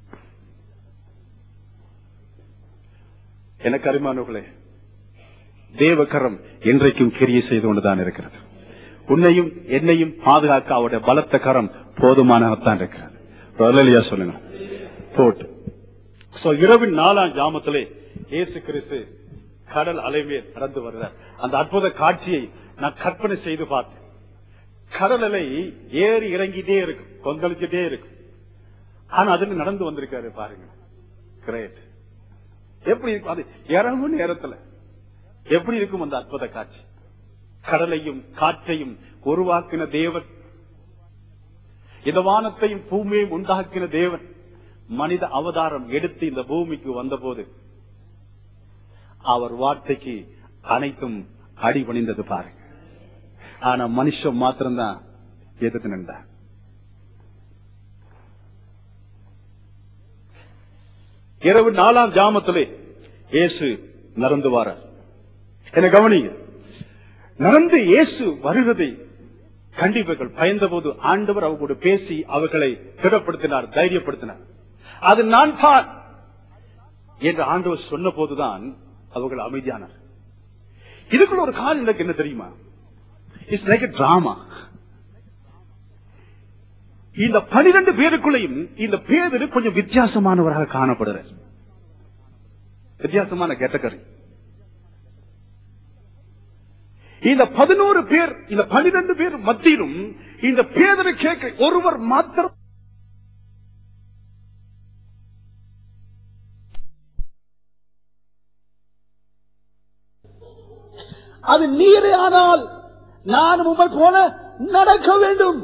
எனக்கு அருமானவர்களே தேவகரம் என்றைக்கும் கிரியை செய்து கொண்டுதான் இருக்கிறது உன்னையும் என்னையும் பாதுகாக்க அவருடைய பலத்த கரம் போதுமானதான் இருக்கிறது ஒரு அல்லேலூயா சொல்லுங்க போட்டு So, இரவின் நாலாம் ஜாமத்திலே இயேசு கிறிஸ்து கடல் அலைமேல் நடந்து வருகிறார் அந்த அற்புத காட்சியை நான் கற்பனை செய்து பார்த்தேன் கடல் அலை ஏறி இறங்கிட்டே இருக்கும் கொந்தளிச்சுட்டே இருக்கும் ஆனா அதுல நடந்து வந்திருக்காரு பாருங்க கிரேட் எப்படி இருக்கும் அது இறங்கும் நேரத்துல எப்படி இருக்கும் அந்த அற்புத காட்சி கடலையும் காற்றையும் உருவாக்கின தேவன் இந்த வானத்தையும் பூமியையும் உண்டாக்கின தேவன் மனித அவதாரம் எடுத்து இந்த பூமிக்கு வந்தபோது அவர் வார்த்தைக்கு அனைத்தும் அடிபணிந்தது பாருங்க ஆனா மனுஷன் மாத்திரம்தான் எதிர்த்து நின்றார் இரவு நாலாம் ஜாமத்திலே இயேசு நடந்து வாரார் என கவனிங்க நடந்து இயேசு வருவதை கண்டிப்பர்கள் பயந்தபோது ஆண்டவர் அவர்களோடு பேசி அவர்களை திடப்படுத்தினார் தைரியப்படுத்தினார் அது நான் தான் என்று ஆண்டவர் சொன்ன போதுதான் அவர்கள் அமைதியானார் இதுக்குள்ள ஒரு காலம் எனக்கு என்ன தெரியுமா இட்ஸ் லைக் டிராமா இந்த பனிரெண்டு பேருக்குள்ளையும் இந்த பேதரு கொஞ்சம் வித்தியாசமானவராக காணப்படுறார் வித்தியாசமான கேட்டகரி இந்த பதினோரு பேர் இந்த பனிரெண்டு பேர் மத்தியிலும் இந்த பேதரை கேட்க ஒருவர் மாத்திரம் அது நீரே ஆனால் நானும் உமை போல நடக்க வேண்டும்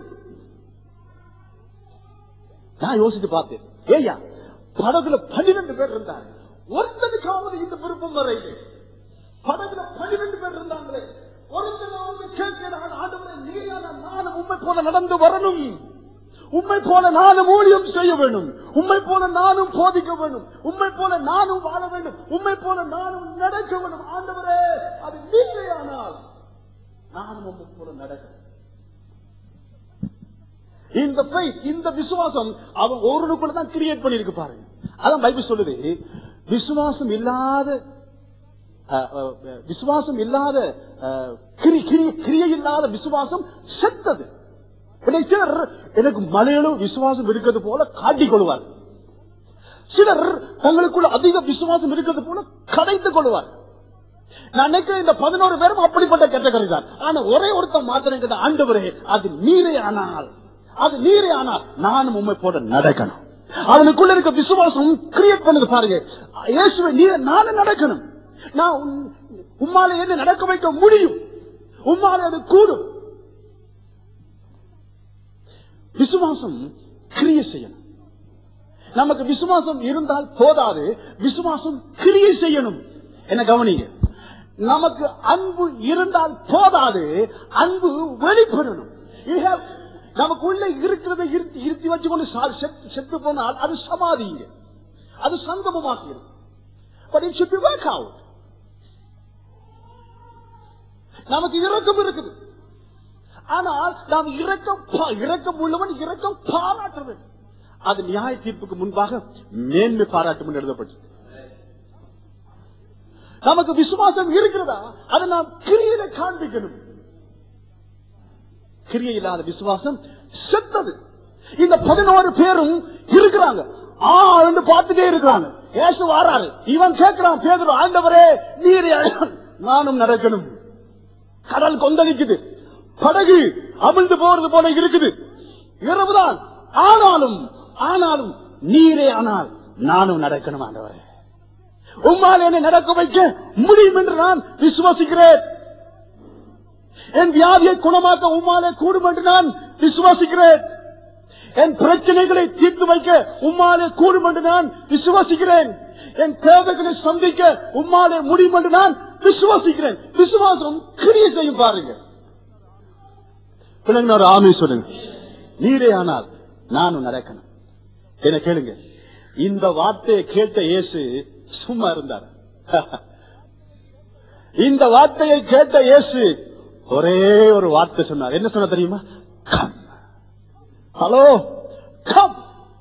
நான் யோசித்து பார்த்தேன் ஏய்யா படகுல பன்னிரண்டு பேர் இருந்தாங்க ஒருத்தனுக்காவது இந்த விருப்பம் வரையில படகுல பன்னிரண்டு பேர் இருந்தாங்களே ஒருத்தனாவது கேட்கிறான் ஆண்டவரே நீரான நானும் உண்மை போல நடந்து வரணும் உண்மை போல நானும் ஊழியம் செய்ய வேண்டும் உண்மை போல நானும் போதிக்க வேண்டும் உண்மை போல நானும் வாழ வேண்டும் உண்மை போல நானும் நடக்க வேண்டும் ஆண்டவரே அது நீரையானால் நானும் உண்மை போல நடக்க இந்த faith, இந்த விசுவாசம் அவன் ஒருவனுக்குள்ள தான் கிரியேட் பண்ணிருக்கு பாருங்க அதான் பைபிள் சொல்லுது விசுவாசம் இல்லாத அஹ், அஹ், விசுவாசம் இல்லாத அஹ், கிரி கிரி கிரியை இல்லாத விசுவாசம் செத்தது இதை சிலர் எனக்கு மலையிலும் விசுவாசம் இருக்கிறது போல காட்டிக் கொள்வார் சிலர் தங்களுக்குள்ள அதிக விசுவாசம் இருக்கிறது போல கடைத்துக் கொள்வார் நான் நினைக்கிறேன் இந்த பதினோரு பேரும் அப்படிப்பட்ட கேட்டகரி தான் ஆனா ஒரே ஒருத்தன் மாத்திரம் கேட்ட ஆண்டவரே அது நீரே ஆனால் அது நீரே ஆனால் நானும் உண்மை போல நடக்கணும் அவனுக்குள்ள இருக்க விசுவாசம் கிரியேட் பண்ணது பாருங்க இயேசுவை நீரை நானும் நடக்கணும் நான் உன்- உம்மால என்ன நடக்க வைக்க முடியும் உம்மால அது கூடும் விசுவாசம் கிரிய செய்யணும் நமக்கு விசுவாசம் இருந்தால் போதாது விசுவாசம் கிரியை செய்யணும் என்ன கவனிங்க நமக்கு அன்பு இருந்தால் போதாது அன்பு வெளிப்படணும் You have- நமக்கு உள்ள இருக்கிறத இருத்தி இருத்தி வச்சு கொண்டு சா- செத்து- செத்து போனால் அது சமாதிங்க அது சங்கமமாகிறது but it should be work out நமக்கு இரக்கம் இருக்குது ஆனால் நாம் இரக்கம் பா- இரக்கம் உள்ளவன் இரக்கம் பாராட்ட வேண்டும் அது நியாய தீர்ப்புக்கு முன்பாக மேன்மை பாராட்டும் என்று எழுதப்பட்டது நமக்கு விசுவாசம் இருக்கிறதா அதை நாம் கிரியில காண்பிக்கணும் கிரியை இல்லாத விசுவாசம் செத்தது இந்த பதினோரு பேரும் இருக்கிறாங்க ஆ என்று பார்த்துட்டே இருக்கிறாங்க ஏசு வாராரு இவன் கேட்கிறான் பேதுரு ஆண்டவரே நீர் நானும் நடக்கணும் கடல் கொந்தளிக்குது படகு அமிழ்ந்து போறது போல இருக்குது இரவுதான் ஆனாலும் ஆனாலும் நீரே ஆனால் நானும் நடக்கணும் ஆண்டவரே உம்மால் என்னை நடக்க வைக்க முடியும் என்று நான் விசுவாசிக்கிறேன் என் வியாதியை குணமாக்க உம்மாலே கூடும் என்று நான் விசுவாசிக்கிறேன் என் பிரச்சனைகளை தீர்த்து வைக்க உம்மாலே கூடும் என்று நான் விசுவாசிக்கிறேன் என் தேவைகளை சந்திக்க உம்மாலே முடியும் என்று நான் விசுவாசிக்கிறேன் விசுவாசம் கிரியை செய்யும் பாருங்க பிள்ளைங்க ஒரு ஆமை சொல்லுங்க நீரே ஆனால் நானும் நடக்கணும் என்ன கேளுங்க இந்த வார்த்தையை கேட்ட இயேசு சும்மா இருந்தார் இந்த வார்த்தையை கேட்ட இயேசு ஒரே ஒரு வார்த்தை சொன்னார் என்ன சொன்ன தெரியுமா கம் ஹலோ கம்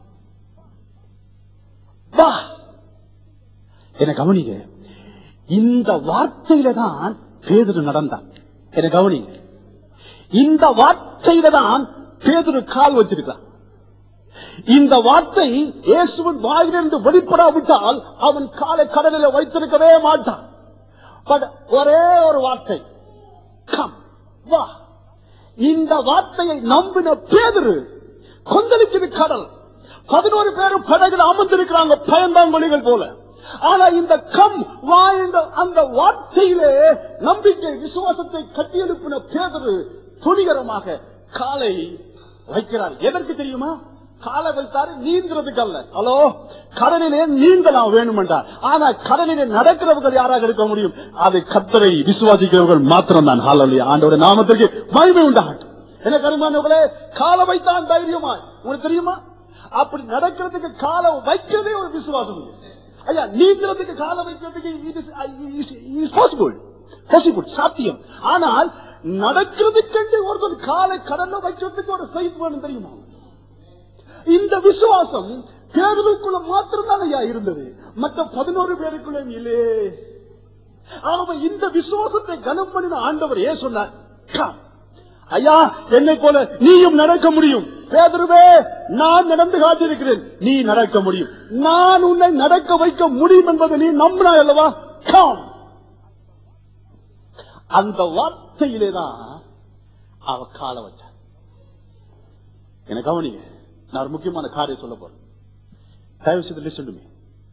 வா என்ன கவனிங்க இந்த வார்த்தையில தான் பேதுரு நடந்தான் என்ன கவனிங்க இந்த வார்த்தையில தான் பேதுரு கால் வச்சிருக்கான் இந்த வார்த்தை இயேசுவின் வாயிலிருந்து வெளிப்படாவிட்டால் அவன் காலை கடலில் வைத்திருக்கவே மாட்டான் பட் ஒரே ஒரு வார்த்தை கம் வா இந்த வார்த்தையை நம்பின பேதுரு கொந்தளிக்குது கடல் பதினோரு பேரும் படகுல அமர்ந்திருக்கிறாங்க பயந்தாங்கொழிகள் போல ஆனா இந்த கம் வா என்ற அந்த வார்த்தையிலே நம்பிக்கை விசுவாசத்தை கட்டியெழுப்பின பேதரு துணிகரமாக காலை வைக்கிறார் எதற்கு தெரியுமா காலை வைத்தாரு நீந்துறதுக்கு அல்ல ஹலோ கடலிலே நீந்தலாம் வேணுமென்றார் ஆனா கடலிலே நடக்கிறவர்கள் யாராக இருக்க முடியும் அதை கத்தரை விசுவாசிக்கிறவர்கள் மாத்திரம்தான் ஹாலி ஆண்டோட நாமத்திற்கு மகிமை உண்டாகட்டும் என்ன கருமானவர்களே காலை வைத்தான் தைரியமா உங்களுக்கு தெரியுமா அப்படி நடக்கிறதுக்கு காலை வைக்கிறதே ஒரு விசுவாசம் ஐயா நீங்கிறதுக்கு காலை வைக்கிறதுக்கு பாசிபிள் பாசிபிள் சாத்தியம் ஆனால் நடக்கிறதுக்கு ஒருத்தர் காலை கடல்ல வைக்கிறதுக்கு ஒரு ஃபைட் வேணும் தெரியுமா இந்த விசுவாசம் பேருக்குள்ள மாத்திரம்தான் ஐயா இருந்தது மற்ற பதினோரு பேருக்குள்ள இல்லே ஆகவே இந்த விசுவாசத்தை கனம் பண்ணின ஆண்டவர் ஏன் சொன்னார் "Come." ஐயா என்னை போல நீயும் நடக்க முடியும் பேதருவே நான் நடந்து காட்டிருக்கிறேன் நீ நடக்க முடியும் நான் உன்னை நடக்க வைக்க முடியும் என்பதை நீ நம்பினாய் அல்லவா Come. அந்த வார்த்தையிலே தான் அவ கால வச்சா எனக்கு கவனிங்க நான் ஒரு முக்கியமான காரியம் சொல்ல போறேன் தயவு செய்து listen to me.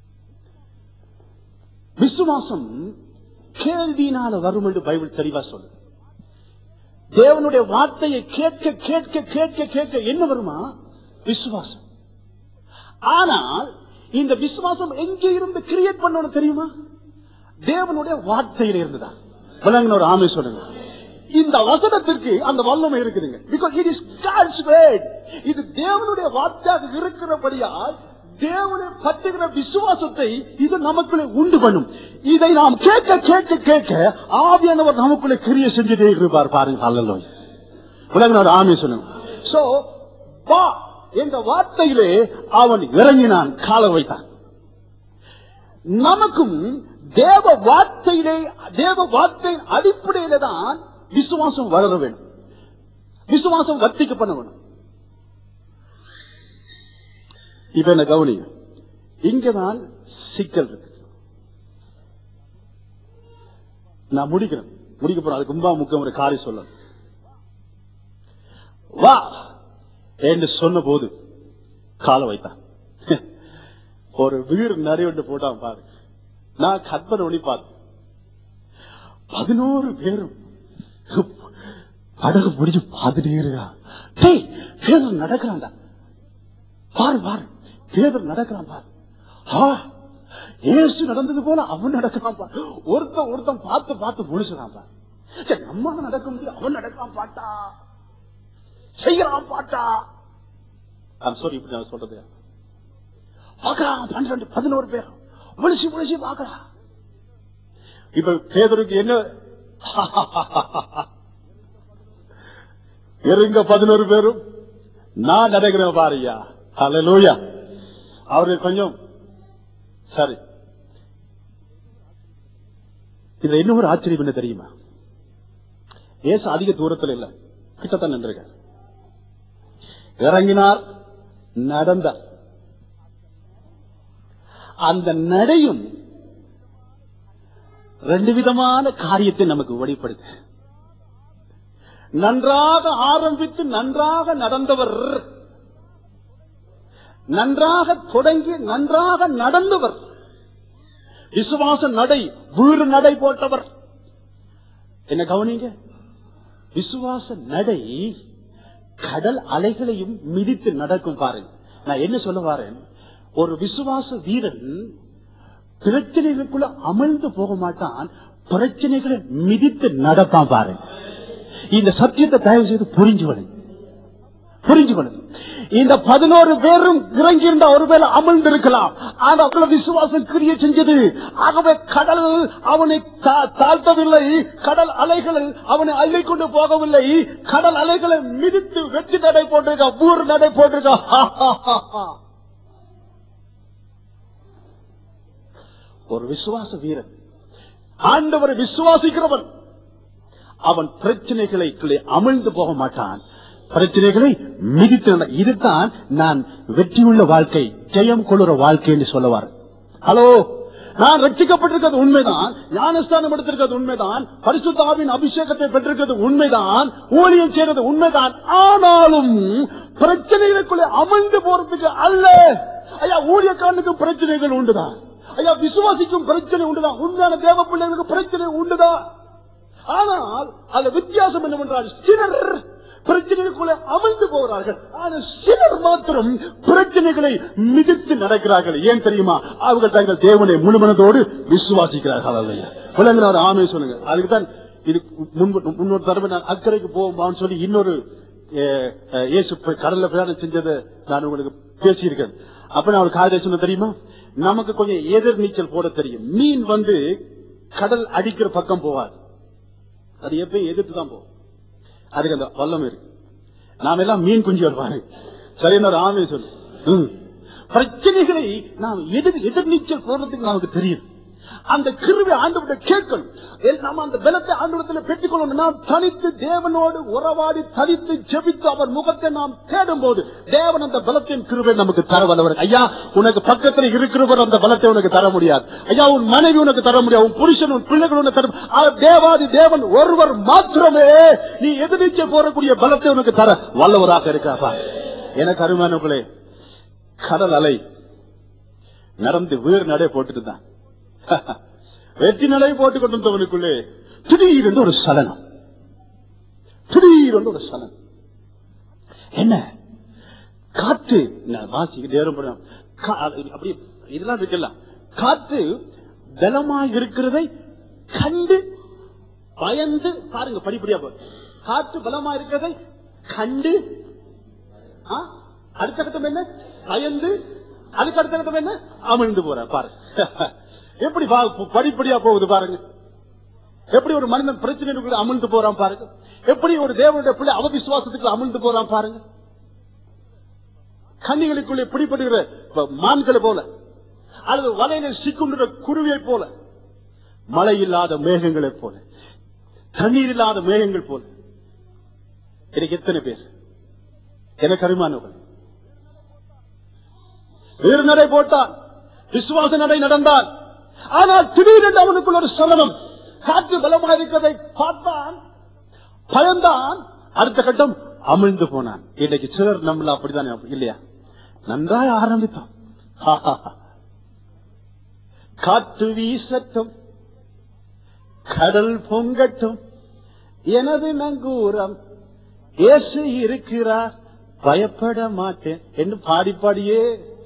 விசுவாசம் கேள்வியினால வரும் என்று பைபிள் தெளிவா சொல்லு தேவனுடைய வார்த்தையை கேட்க கேட்க கேட்க கேட்க என்ன வருமா விசுவாசம் ஆனால் இந்த விசுவாசம் எங்கே இருந்து கிரியேட் பண்ணணும் தெரியுமா தேவனுடைய வார்த்தையில இருந்துதான் விளங்கின ஒரு ஆமை சொல்லுங்க இந்த வசனத்திற்கு அந்த வல்லமை இருக்குதுங்க because it is God's word இது தேவனுடைய வார்த்தையாக இருக்கிறபடியால் தேவனை பற்றுகிற விசுவாசத்தை இது நமக்குள்ளே உண்டு பண்ணும் இதை நாம் கேட்க கேட்க கேட்க ஆவியானவர் நமக்குள்ளே கிரிய செஞ்சுட்டே இருப்பார் பாருங்க அல்ல உலகினர் ஆமை சொல்லுங்க சோ வா என்ற வார்த்தையிலே அவன் இறங்கினான் கால வைத்தான் நமக்கும் தேவ வார்த்தையிலே தேவ வார்த்தையின் அடிப்படையில தான் விசுவாசம் வளர வேண்டும் விசுவாசம் வர்த்திக்க பண்ண வேணும் இப்ப என்ன கவனிங்க இங்கதான் சிக்கல் இருக்கு நான் முடிக்கிறேன் முடிக்க போறேன் அதுக்கு ரொம்ப முக்கியம் ஒரு காரியம் சொல்ல வா என்று சொன்ன போது கால வைத்தான் ஒரு வீர் நிறைய போட்டான் பாரு நான் கற்பனை ஒளி பார்த்தேன் பதினோரு பேரும் படகு முடிஞ்சு பார்த்துட்டே இருக்கா டேய் பேதர் நடக்கிறான்டா பாரு பாரு பேதர் நடக்கிறான் பாரு ஆ ஏசு நடந்தது போல அவன் நடக்கிறான் பாரு ஒருத்தன் ஒருத்தன் பார்த்து பார்த்து முழிச்சுறான் பாரு சரி, நம்ம நடக்க முடியும் அவன் நடக்கிறான் பாட்டா செய்யறான் பாட்டா சாரி இப்படி நான் சொல்றது பாக்குறான் பன்னிரண்டு பதினோரு பேர் முழிச்சு முழிச்சு பாக்குறான் இப்ப பேதருக்கு என்ன இருங்க பதினோரு பேரும் நான் நடக்கிறேன் பாருயா ஹalleluya அவரு கொஞ்சம் சரி இதுல என்ன ஒரு ஆச்சரியம் என்ன தெரியுமா ஏசு அதிக தூரத்தில் இல்ல கிட்டத்தான் நின்றுங்க இறங்கினார் நடந்தார் அந்த நடையும் ரெண்டு விதமான காரியத்தை நமக்கு வெளிப்படுத்து நன்றாக ஆரம்பித்து நன்றாக நடந்தவர் நன்றாக தொடங்கி நன்றாக நடந்தவர் விசுவாச நடை வீறு நடை போட்டவர் என்ன கவனிங்க விசுவாச நடை கடல் அலைகளையும் மிதித்து நடக்கும் பாருங்க நான் என்ன சொல்ல வரேன் ஒரு விசுவாச வீரன் பிரச்சனைகளுக்குள்ள அமிழ்ந்து போக மாட்டான் பிரச்சனைகளை மிதித்து நடப்பான் பாருங்க இந்த சத்தியத்தை தயவு செய்து புரிஞ்சு கொள்ளுங்க புரிஞ்சு கொள்ளுங்க இந்த பதினோரு பேரும் இறங்கி இருந்த ஒருவேளை அமர்ந்து இருக்கலாம் ஆனா அவ்வளவு விசுவாசம் கிரிய செஞ்சது ஆகவே கடல் அவனை தா- தாழ்த்தவில்லை கடல் அலைகள் அவனை அள்ளி கொண்டு போகவில்லை கடல் அலைகளை மிதித்து வெற்றி நடை போட்டிருக்கா ஊர் நடை போட்டிருக்கா ஒரு விசுவாச வீரன் ஆண்டவரை விசுவாசிக்கிறவன் அவன் பிரச்சனைகளை அமிழ்ந்து போக மாட்டான் பிரச்சனைகளை மிதித்து நட- இதுதான் நான் வெற்றியுள்ள வாழ்க்கை ஜெயம் கொள்ளுற வாழ்க்கை என்று சொல்லுவார் ஹலோ நான் ரட்சிக்கப்பட்டிருக்கிறது உண்மைதான் ஞானஸ்தானம் எடுத்திருக்கிறது உண்மைதான் பரிசுத்தாவின் அபிஷேகத்தை பெற்றிருக்கிறது உண்மைதான் ஊழியம் செய்யறது உண்மைதான் ஆனாலும் பிரச்சனைகளுக்குள்ளே அமர்ந்து போறதுக்கு அல்ல ஐயா ஊழியக்காரனுக்கும் பிரச்சனைகள் உண்டுதான் ஐயா விசுவாசிக்கும் பிரச்சனை உண்டுதான் உண்மையான தேவ பிள்ளைகளுக்கு பிரச்சனை உண்டுதான் ஆனால் அந்த வித்தியாசம் என்னவென்றால் சிலர் பிரச்சனைகளுக்குள்ளே அமர்ந்து போகிறார்கள் ஆனால் சிலர் மாத்திரம் பிரச்சனைகளை மிதித்து நடக்கிறார்கள் ஏன் தெரியுமா அவர்கள் தங்கள் தேவனை முழுமனதோடு விசுவாசிக்கிறார்கள் அல்லையா விளங்கினார் ஆமே சொல்லுங்க அதுக்கு தான் இது முன்பு முன்னொரு தடவை நான் அக்கறைக்கு போவோமான்னு சொல்லி இன்னொரு அஹ், அஹ், இயேசு போய் கடல்ல பிரயாணம் செஞ்சதை நான் உங்களுக்கு பேசியிருக்கேன் அப்ப நான் ஒரு காதலை சொன்ன தெரியுமா நமக்கு கொஞ்சம் எதிர் நீச்சல் போட தெரியும் மீன் வந்து கடல் அடிக்கிற பக்கம் போவாது அது எப்பயும் எதிர்த்து தான் போகும் அதுக்கு அந்த வல்லம் இருக்கு நாம எல்லாம் மீன் குஞ்சு வருவாரு சரியான ஒரு ஆமை சொல்லு ம். பிரச்சனைகளை நாம் எதிர் எதிர் நீச்சல் போடுறதுக்கு நமக்கு தெரியும் அந்த கிருவை ஆண்டவர்கிட்ட கேட்கணும் எல் நாம அந்த பலத்தை ஆண்டவரத்தில் பெற்றுக்கொள்ளணும் நாம் தனித்து தேவனோடு உறவாடி தனித்து ஜெபித்து அவர் முகத்தை நாம் தேடும் போது தேவன் அந்த பலத்தின் கிருவை நமக்கு தர வல்லவர் ஐயா உனக்கு பக்கத்தில் இருக்கிறவர் அந்த பலத்தை உனக்கு தர முடியாது ஐயா உன் மனைவி உனக்கு தர முடியாது உன் புருஷன் உன் பிள்ளைகள் உனக்கு தர அவர் தேவாதி தேவன் ஒருவர் மாத்திரமே நீ எதிர்நீச்சல் போறக்கூடிய பலத்தை உனக்கு தர வல்லவராக இருக்காப்பா எனக்கு அருமானவர்களே கடல் அலை நடந்து வேறு நடை போட்டுட்டு தான் வெற்றி நடை போட்டுக் கொண்டிருந்தவனுக்குள்ளே திடீரென்று ஒரு சலனம் திடீரென்று ஒரு சலனம் என்ன காற்று நான் வாசிக்க நேரம் படம். கா- அது அப்படி இதெல்லாம் இருக்கலாம் காற்று பலமாக இருக்கிறதை கண்டு பயந்து பாருங்க படிப்படியா போ. காற்று பலமா இருக்கிறதை கண்டு ஆ? அடுத்த கட்டம் என்ன பயந்து அதுக்கு அடுத்த கட்டம் என்ன அமிழ்ந்து போற பாருங்க எப்படி பா- படிப்படியா போகுது பாருங்க எப்படி ஒரு மனிதன் பிரச்சனைக்குள்ள அமிழ்ந்து போறான் பாருங்க எப்படி ஒரு தேவனுடைய பிள்ளை அவவிசுவாசத்துக்கு அமிழ்ந்து போறான் பாருங்க கண்ணிகளுக்குள்ளே பிடிப்படுகிற ப- மான்களை போல அல்லது வலையில சிக்குண்டுற குருவியை போல மழை இல்லாத மேகங்களைப் போல தண்ணீர் இல்லாத மேகங்கள் போல எனக்கு எத்தனை பேர் எனக்கு அருமானவர்கள் வேறு நடை போட்டான் விசுவாச நடை நடந்தான் ஆனால் திடீரென்று அவனுக்குள்ள ஒரு சலனம் காற்று பலமாக இருக்கிறதை பார்த்தான் பயந்தான் அடுத்த கட்டம் அமிழ்ந்து போனான் இன்னைக்கு சிலர் நம்மள அப்படித்தானே இல்லையா நன்றாய் ஆரம்பித்தோம் காற்று வீசட்டும் கடல் பொங்கட்டும் எனது நங்கூரம் இயேசு இருக்கிறார் பயப்பட மாட்டேன் என்று பாடி பாடியே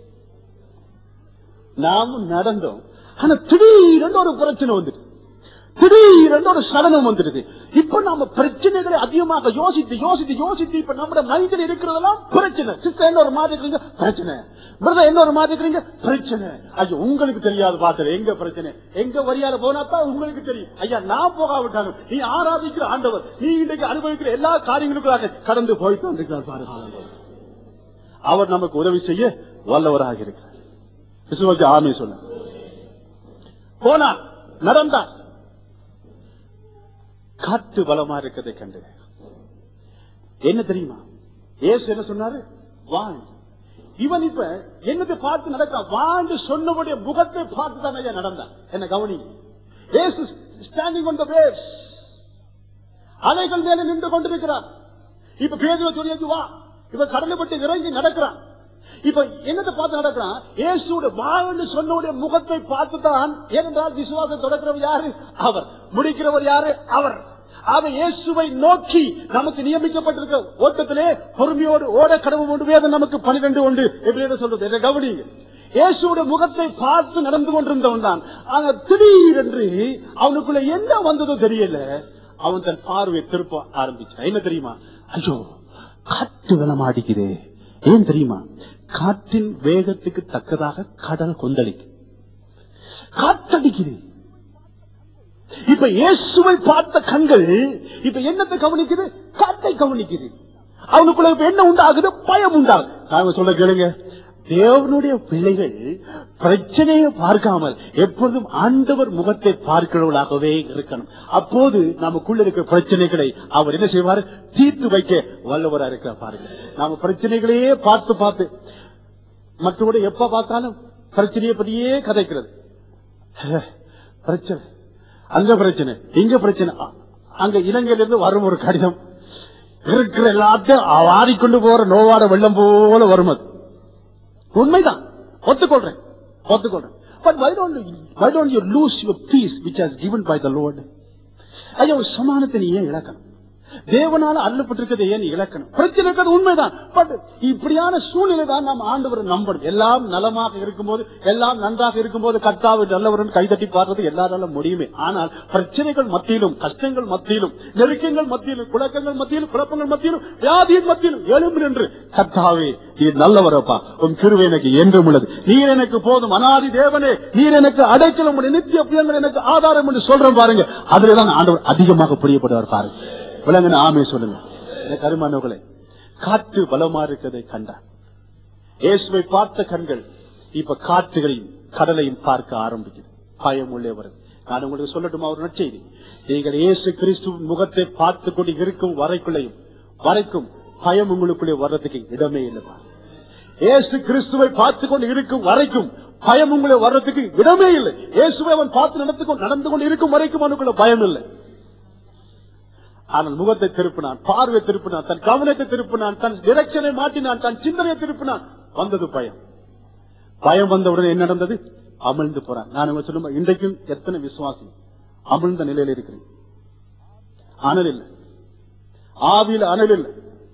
நாம் நடந்தோம் ஆனா திடீரென்று ஒரு பிரச்சனை வந்துட்டு திடீரென்று ஒரு சலனம் வந்துடுது இப்ப நாம பிரச்சனைகளை அதிகமாக யோசித்து யோசித்து யோசித்து இப்ப நம்ம மைண்டில் இருக்கிறதெல்லாம் பிரச்சனை சிஸ்டர் என்ன ஒரு மாதிரி இருக்கிறீங்க பிரச்சனை பிரதர் என்ன ஒரு மாதிரி இருக்கிறீங்க பிரச்சனை ஐயோ உங்களுக்கு தெரியாது பாத்தல எங்க பிரச்சனை எங்க வரியால போனா தான் உங்களுக்கு தெரியும் ஐயா நான் போகாவிட்டாலும் நீ ஆராதிக்கிற ஆண்டவர் நீ இன்னைக்கு அனுபவிக்கிற எல்லா காரியங்களுக்காக கடந்து போய்த்து வந்திருக்கிறார் பாருங்க அவர் நமக்கு உதவி செய்ய வல்லவராக இருக்கிறார் விசுவாசி ஆமே சொன்ன போனான் நடந்தான் காற்று பலமா இருக்கிறதை கண்டு என்ன தெரியுமா ஏசு என்ன சொன்னாரு வாழ் இவன் இப்ப என்னத்தை பார்த்து நடக்கிறான் வாழ்ந்து சொன்னபடிய முகத்தை பார்த்து தான் ஐயா நடந்தான் என்ன கவனி Yesu standing on the waves அலைகள் மேல நின்று கொண்டிருக்கிறான் இப்ப பேதுவ சொல்லி வா இப்ப கடலை பட்டு இறங்கி நடக்கிறான் இப்ப என்னத்தை பார்த்து நடக்கிறான் இயேசுடைய வாழ்ந்து சொன்னவுடைய முகத்தை பார்த்து தான் ஏனென்றால் விசுவாசம் தொடக்கிறவர் யாரு அவர் முடிக்கிறவர் யாரு அவர் அவ இயேசுவை நோக்கி நமக்கு நியமிக்கப்பட்டிருக்க ஓட்டத்திலே பொறுமையோடு ஓட கடவுள் உண்டு வேதம் நமக்கு பனிரெண்டு உண்டு எப்படி சொல்றது இதை கவனிங்க இயேசுடைய முகத்தை பார்த்து நடந்து கொண்டிருந்தவன் தான் ஆனா திடீரென்று அவனுக்குள்ள என்ன வந்ததோ தெரியல அவன் தன் பார்வையை திருப்ப ஆரம்பிச்சான் என்ன தெரியுமா ஐயோ காற்று வெள்ளமாடிக்குதே ஏன் தெரியுமா காற்றின் வேகத்துக்கு தக்கதாக கடல் கொந்தளிக்கு காற்றடிக்குது இப்ப இயேசுவை பார்த்த கண்கள் இப்ப என்னத்தை கவனிக்குது காற்றை கவனிக்குது அவனுக்குள்ள இப்ப என்ன உண்டாகுது பயம் உண்டாகுது நாங்க சொல்ல கேளுங்க தேவனுடைய பிள்ளைகள் பிரச்சனையை பார்க்காமல் எப்பொழுதும் ஆண்டவர் முகத்தை பார்க்கிறவர்களாகவே இருக்கணும் அப்போது நமக்குள்ள இருக்கிற பிரச்சனைகளை அவர் என்ன செய்வார் தீர்த்து வைக்க வல்லவரா இருக்கிற பாருங்க நாம பிரச்சனைகளையே பார்த்து பார்த்து மற்றோட எப்ப பார்த்தாலும் பிரச்சனையை பற்றியே கதைக்கிறது பிரச்சனை அங்க பிரச்சனை இங்க பிரச்சனை அ- அங்க இலங்கையிலிருந்து வரும் ஒரு கடிதம் இருக்கிற எல்லாத்தையும் வாரிக்கொண்டு போற நோவாட வெள்ளம் போல வரும் அது உண்மைதான் ஒத்துக்கொள்றேன் ஒத்துக்கொள்றேன் but why don't you why don't you lose your peace which has given by the Lord ஐயா ஒரு சமானத்தை நீ ஏன் இழக்கணும் தேவனால அருளப்பட்டிருக்கிறது ஏன் நீ இழக்கணும் பிரச்சனை இருக்கிறது உண்மைதான் பட் இப்படியான சூழ்நிலை தான் நாம் ஆண்டவரை நம்பணும் எல்லாம் நலமாக இருக்கும்போது எல்லாம் நன்றாக இருக்கும்போது கர்த்தாவு நல்லவரன் கைதட்டி பாடுறது எல்லாரால முடியுமே ஆனால் பிரச்சனைகள் மத்தியிலும் கஷ்டங்கள் மத்தியிலும் நெருக்கங்கள் மத்தியிலும் குழக்கங்கள் மத்தியிலும் குழப்பங்கள் மத்தியிலும் வியாதியின் மத்தியிலும் எழும்பு நின்று கர்த்தாவே நீர் நல்லவரப்பா உன் கிருவை எனக்கு என்றும் உள்ளது நீர் எனக்கு போதும் அனாதி தேவனே நீர் எனக்கு அடைக்கலம் உடைய நித்திய பிரியங்கள் எனக்கு ஆதாரம் என்று சொல்றேன் பாருங்க அதுலதான் ஆண்டவர் அதிகமாக புரியப்படுவார் பாருங்க விளங்குன ஆமே சொல்லுங்க எனக்கு அருமானவர்களே காற்று பலமா இருக்கிறதை கண்டார் இயேசுவை பார்த்த கண்கள் இப்ப காற்றுகளையும் கடலையும் பார்க்க ஆரம்பிக்குது பயம் உள்ளே வருது நான் உங்களுக்கு சொல்லட்டுமா ஒரு நற்செய்தி நீங்கள் இயேசு கிறிஸ்துவின் முகத்தை பார்த்து கொண்டு இருக்கும் வரைக்குள்ளையும் வரைக்கும் பயம் உங்களுக்குள்ளே வர்றதுக்கு இடமே இல்லைப்பா இயேசு கிறிஸ்துவை பார்த்து கொண்டு இருக்கும் வரைக்கும் பயம் உங்களை வர்றதுக்கு இடமே இல்லை இயேசுவை அவன் பார்த்து நடந்து கொண்டு நடந்து கொண்டு இருக்கும் வரைக்கும் அவனுக்குள்ள பயம் இல்லை ஆனால் முகத்தை திருப்பினான் பார்வை திருப்பினான் தன் கவனத்தை திருப்பினான் தன் டிரெக்ஷனை மாற்றினான் தன் சிந்தனையை திருப்பினான் வந்தது பயம் பயம் வந்தவுடனே என்ன நடந்தது அமிழ்ந்து போறான் நான் உங்க சொல்லுமா இன்றைக்கும் எத்தனை விசுவாசி அமிழ்ந்த நிலையில் இருக்கிறேன் அனல் இல்லை ஆவியில் அனல் இல்லை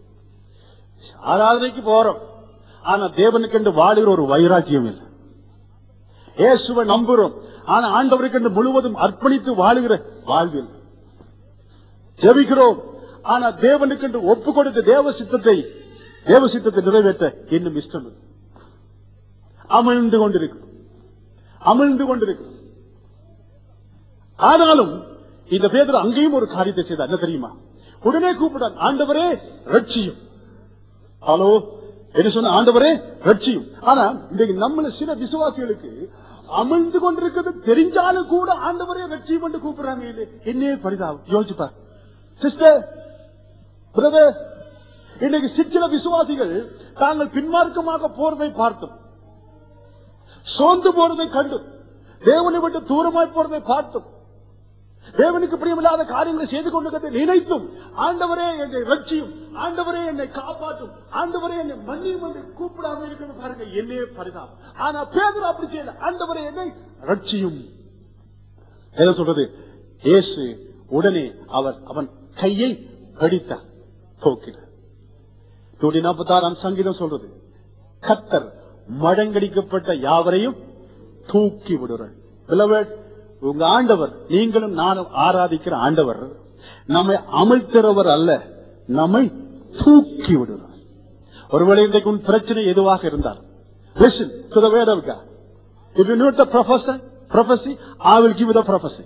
ஆராதனைக்கு போறோம் ஆனா தேவனுக்கு என்று வாழுகிற ஒரு வைராக்கியம் இல்லை இயேசுவை நம்புறோம் ஆனா ஆண்டவருக்கு என்று முழுவதும் அர்ப்பணித்து வாழுகிற வாழ்வு இல்லை ஜெபிக்கிறோம் ஆனா தேவனுக்கு என்று ஒப்பு கொடுத்த தேவ சித்தத்தை தேவ சித்தத்தை நிறைவேற்ற இன்னும் இஷ்டம் இல்லை. அமிழ்ந்து கொண்டிருக்கு அமிழ்ந்து கொண்டிருக்கு ஆனாலும் இந்த பேதர் அங்கேயும் ஒரு காரியத்தை செய்தார் என்ன தெரியுமா உடனே கூப்பிட்டான் ஆண்டவரே ரட்சியும் ஹலோ என்ன சொன்ன ஆண்டவரே ரட்சியும் ஆனா இன்றைக்கு நம்மள சில விசுவாசிகளுக்கு அமிழ்ந்து கொண்டிருக்கிறது தெரிஞ்சாலும் கூட ஆண்டவரே ரட்சியும் என்று கூப்பிடுறாங்க இல்லை என்னே பரிதாபம் யோசிப்பார் சிஸ்டர் பிரதர் இன்னைக்கு சிற்சில விசுவாசிகள் தாங்கள் பின்மார்க்கமாக போறதை பார்த்தோம் சோர்ந்து போறதை கண்டும் தேவனை விட்டு தூரமாய் போறதை பார்த்தோம் தேவனுக்கு பிரியமில்லாத காரியங்களை செய்து கொண்டிருக்கிறதை நினைத்தும் ஆண்டவரே என்னை ரட்சியும் ஆண்டவரே என்னை காப்பாற்றும் ஆண்டவரே என்னை மன்னியும் என்று கூப்பிடாம இருக்கிறது பாருங்க என்னையே பரிதாபம் ஆனா பேதர் அப்படி செய்யல ஆண்டவரே என்னை ரட்சியும் என்ன சொல்றது இயேசு உடனே அவர் அவன் கையை கடித்தார் போக்கினார் நூற்றி நாற்பத்தி ஆறாம் சங்கீதம் சொல்றது கத்தர் மடங்கடிக்கப்பட்ட யாவரையும் தூக்கி விடுறார் Beloved, உங்க ஆண்டவர் நீங்களும் நானும் ஆராதிக்கிற ஆண்டவர் நம்மை அமிழ்த்துறவர் அல்ல நம்மை தூக்கி விடுறார் ஒருவேளை இன்றைக்கு உன் பிரச்சனை எதுவாக இருந்தால் listen to the word of God if you need the prophecy prophecy I will give you the prophecy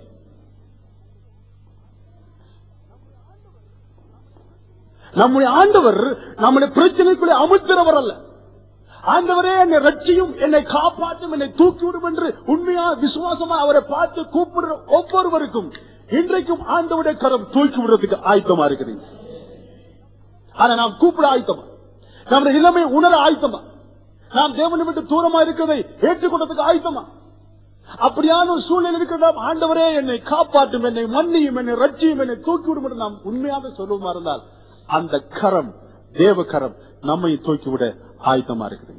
நம்முடைய ஆண்டவர் நம்முடைய பிரச்சனைக்குள்ளே அமுத்துறவர் அல்ல ஆண்டவரே என்னை ரட்சியும் என்னை காப்பாற்றும் என்னை தூக்கிவிடும் என்று உண்மையா விசுவாசமா அவரை பார்த்து கூப்பிடுற ஒவ்வொருவருக்கும் இன்றைக்கும் ஆண்டவருடைய கரம் தூக்கி விடுறதுக்கு ஆயத்தமா இருக்குது ஆனா நாம் கூப்பிட ஆயத்தமா நம்முடைய நிலைமை உணர ஆயத்தமா நாம் தேவனை விட்டு தூரமா இருக்கிறதை ஏற்றுக்கொண்டதுக்கு ஆயத்தமா அப்படியான ஒரு சூழ்நிலை இருக்கிற ஆண்டவரே என்னை காப்பாற்றும் என்னை மன்னியும் என்னை ரட்சியும் என்னை தூக்கிவிடும் என்று நாம் உண்மையாக சொல்லுமா இருந்தால் அந்த கரம் தேவ கரம் நம்மை தூக்கிவிட ஆயத்தமா இருக்குதுங்க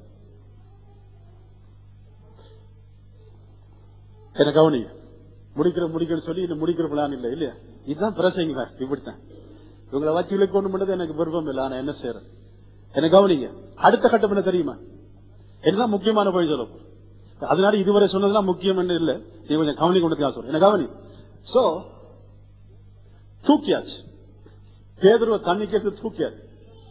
என்ன கவனி முடிக்கிற முடிக்கிற சொல்லி இன்னும் முடிக்கிற பிளான் இல்ல இல்லையா இதுதான் பிரசங்க இப்படித்தான் இவங்களை வச்சு இழுக்கணும் பண்ணது எனக்கு விருப்பம் இல்லை ஆனா என்ன செய்யறேன் என்ன கவனிங்க அடுத்த கட்டம் என்ன தெரியுமா என்னதான் முக்கியமான போய் சொல்ல போறேன். அதனால இதுவரை சொன்னதுலாம் முக்கியம் என்ன இல்ல நீ கொஞ்சம் கவனி கொண்டு சொல்றேன் என்ன கவனி சோ தூக்கியாச்சு பேதுருவ தண்ணிக்கு எடுத்து தூக்கியாச்சு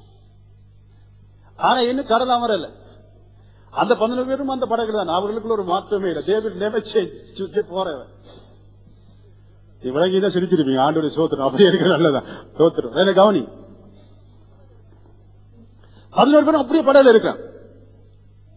ஆனா இன்னும் கடல் அமரல அந்த பதினொரு பேரும் அந்த படகுல தான் அவர்களுக்குள்ள ஒரு மாற்றமே இல்லை டேவிட் நினைச்சு சுத்தி போறவன் நீ விலகிதான் சிரிச்சிருப்பீங்க ஆண்டோட சோத்திரம் அப்படியே இருக்கிற நல்லதான் சோத்திரம் வேற கவனி பதினோரு பேரும் அப்படியே படகுல இருக்கான்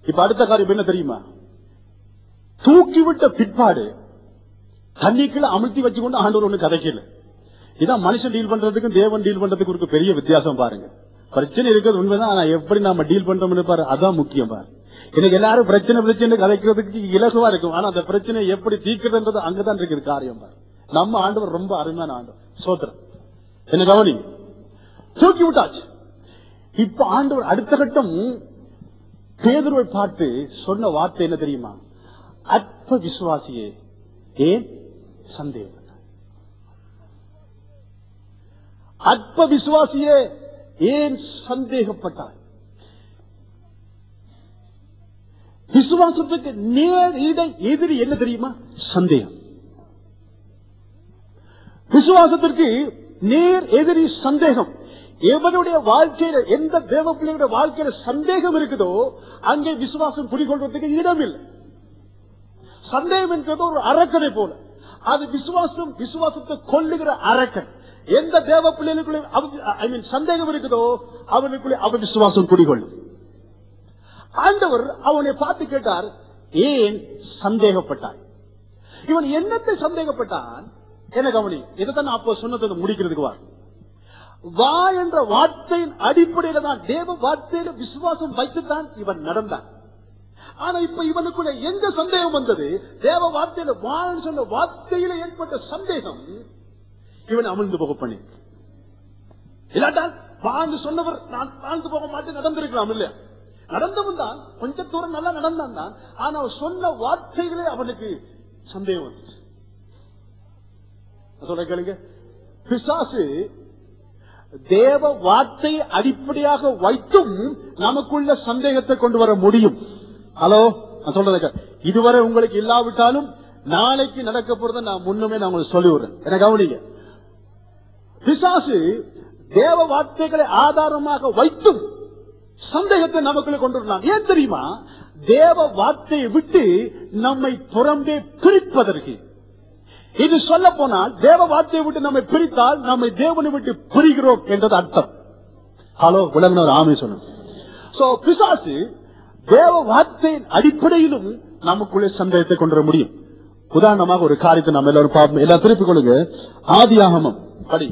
இப்ப அடுத்த காரியம் என்ன தெரியுமா தூக்கிவிட்ட பிற்பாடு தண்ணிக்குள்ள அமுழ்த்தி வச்சுக்கொண்டு ஆண்டவர் ஒண்ணு கதைக்கல இதான் மனுஷன் டீல் பண்றதுக்கும் தேவன் டீல் பண்றதுக்கு ஒரு பெரிய வித்தியாசம் பாருங்க பிரச்சனை இருக்கிறது உண்மைதான் ஆனா எப்படி நாம டீல் பண்றோம்னு பாரு அதான் முக்கியம் பாரு எனக்கு எல்லாரும் பிரச்சனை பிரச்சனை கதைக்கிறதுக்கு இலகுவா இருக்கும் ஆனா அந்த பிரச்சனையை எப்படி தீர்க்கிறதுன்றது அங்கதான் இருக்குது காரியம் பாரு நம்ம ஆண்டவர் ரொம்ப அருமையான ஆண்டவர் சோத்திரம் என்ன கவனி தூக்கி விட்டாச்சு இப்ப ஆண்டவர் அடுத்த கட்டம் பேதுருவை பார்த்து சொன்ன வார்த்தை என்ன தெரியுமா அற்ப விசுவாசியே ஏன் சந்தேகம் அற்ப விசுவாசியே ஏன் சந்தேகப்பட்டாய் விசுவாசத்துக்கு நேர் இடை எதிரி என்ன தெரியுமா சந்தேகம் விசுவாசத்திற்கு நேர் எதிரி சந்தேகம் எவனுடைய வாழ்க்கையில எந்த தேவ பிள்ளையுடைய வாழ்க்கையில சந்தேகம் இருக்குதோ அங்கே விசுவாசம் குடிகொள்வதற்கு இடம் இல்லை சந்தேகம் என்கிறது ஒரு அரக்கனை போல அது விசுவாசம் விசுவாசத்தை கொல்லுகிற அரக்கன் எந்த தேவ பிள்ளைகளுக்குள்ளே ஐ மீன் சந்தேகம் இருக்குதோ அவனுக்குள்ளே அவன் விசுவாசம் குடிகொள்ளும் ஆண்டவர் அவனை பார்த்து கேட்டார் ஏன் சந்தேகப்பட்டாய் இவன் என்னத்தை சந்தேகப்பட்டான் என்ன கவனி இதைத்தான் அப்போ சொன்னதை முடிக்கிறதுக்கு வா வா என்ற வார்த்தையின் அடிப்படையில தான் தேவ வார்த்தையில விசுவாசம் வைத்துத்தான் இவன் நடந்தான் ஆனா இப்ப இவனுக்குள்ள எங்க சந்தேகம் வந்தது தேவ வார்த்தையில வான்னு சொன்ன வார்த்தையில ஏற்பட்ட சந்தேகம் இவன் அமிழ்ந்து போக பண்ணி இல்லாட்டால் வாழ்ந்து சொன்னவர் நான் வாழ்ந்து போக மாட்டேன் நடந்திருக்கலாம் இல்ல நடந்தவன் தான் கொஞ்ச தூரம் நல்லா நடந்தான் தான் ஆனா அவன் சொன்ன வார்த்தைகளே அவனுக்கு சந்தேகம் வந்துச்சு நான் சொல்ற கேளுங்க பிசாசு தேவ வார்த்தையை அடிப்படையாக வைத்தும் நமக்குள்ள சந்தேகத்தை கொண்டு வர முடியும் ஹலோ நான் சொல்றத கேளு. இதுவரை உங்களுக்கு இல்லாவிட்டாலும் நாளைக்கு நடக்க போறதை நான் முன்னமே நான் உங்களுக்கு சொல்லி விடுறேன் என்ன கவனிங்க பிசாசு தேவ வார்த்தைகளை ஆதாரமாக வைத்தும் சந்தேகத்தை நமக்குள்ள கொண்டு வரலாம் ஏன் தெரியுமா தேவ வார்த்தையை விட்டு நம்மை புறம்பே பிரிப்பதற்கு இது சொல்ல போனால் தேவ வார்த்தையை விட்டு நம்மை பிரித்தால் நம்மை தேவனை விட்டு பிரிகிறோம் என்றது அர்த்தம் ஹலோ விளங்கினவர் ஆமை சொன்ன சோ பிசாசு தேவ வார்த்தையின் அடிப்படையிலும் நமக்குள்ளே சந்தேகத்தை கொண்டு வர முடியும் உதாரணமாக ஒரு காரியத்தை நம்ம எல்லாரும் பார்ப்போம் எல்லாம் திருப்பிக் கொள்ளுங்க ஆதியாகமம் படி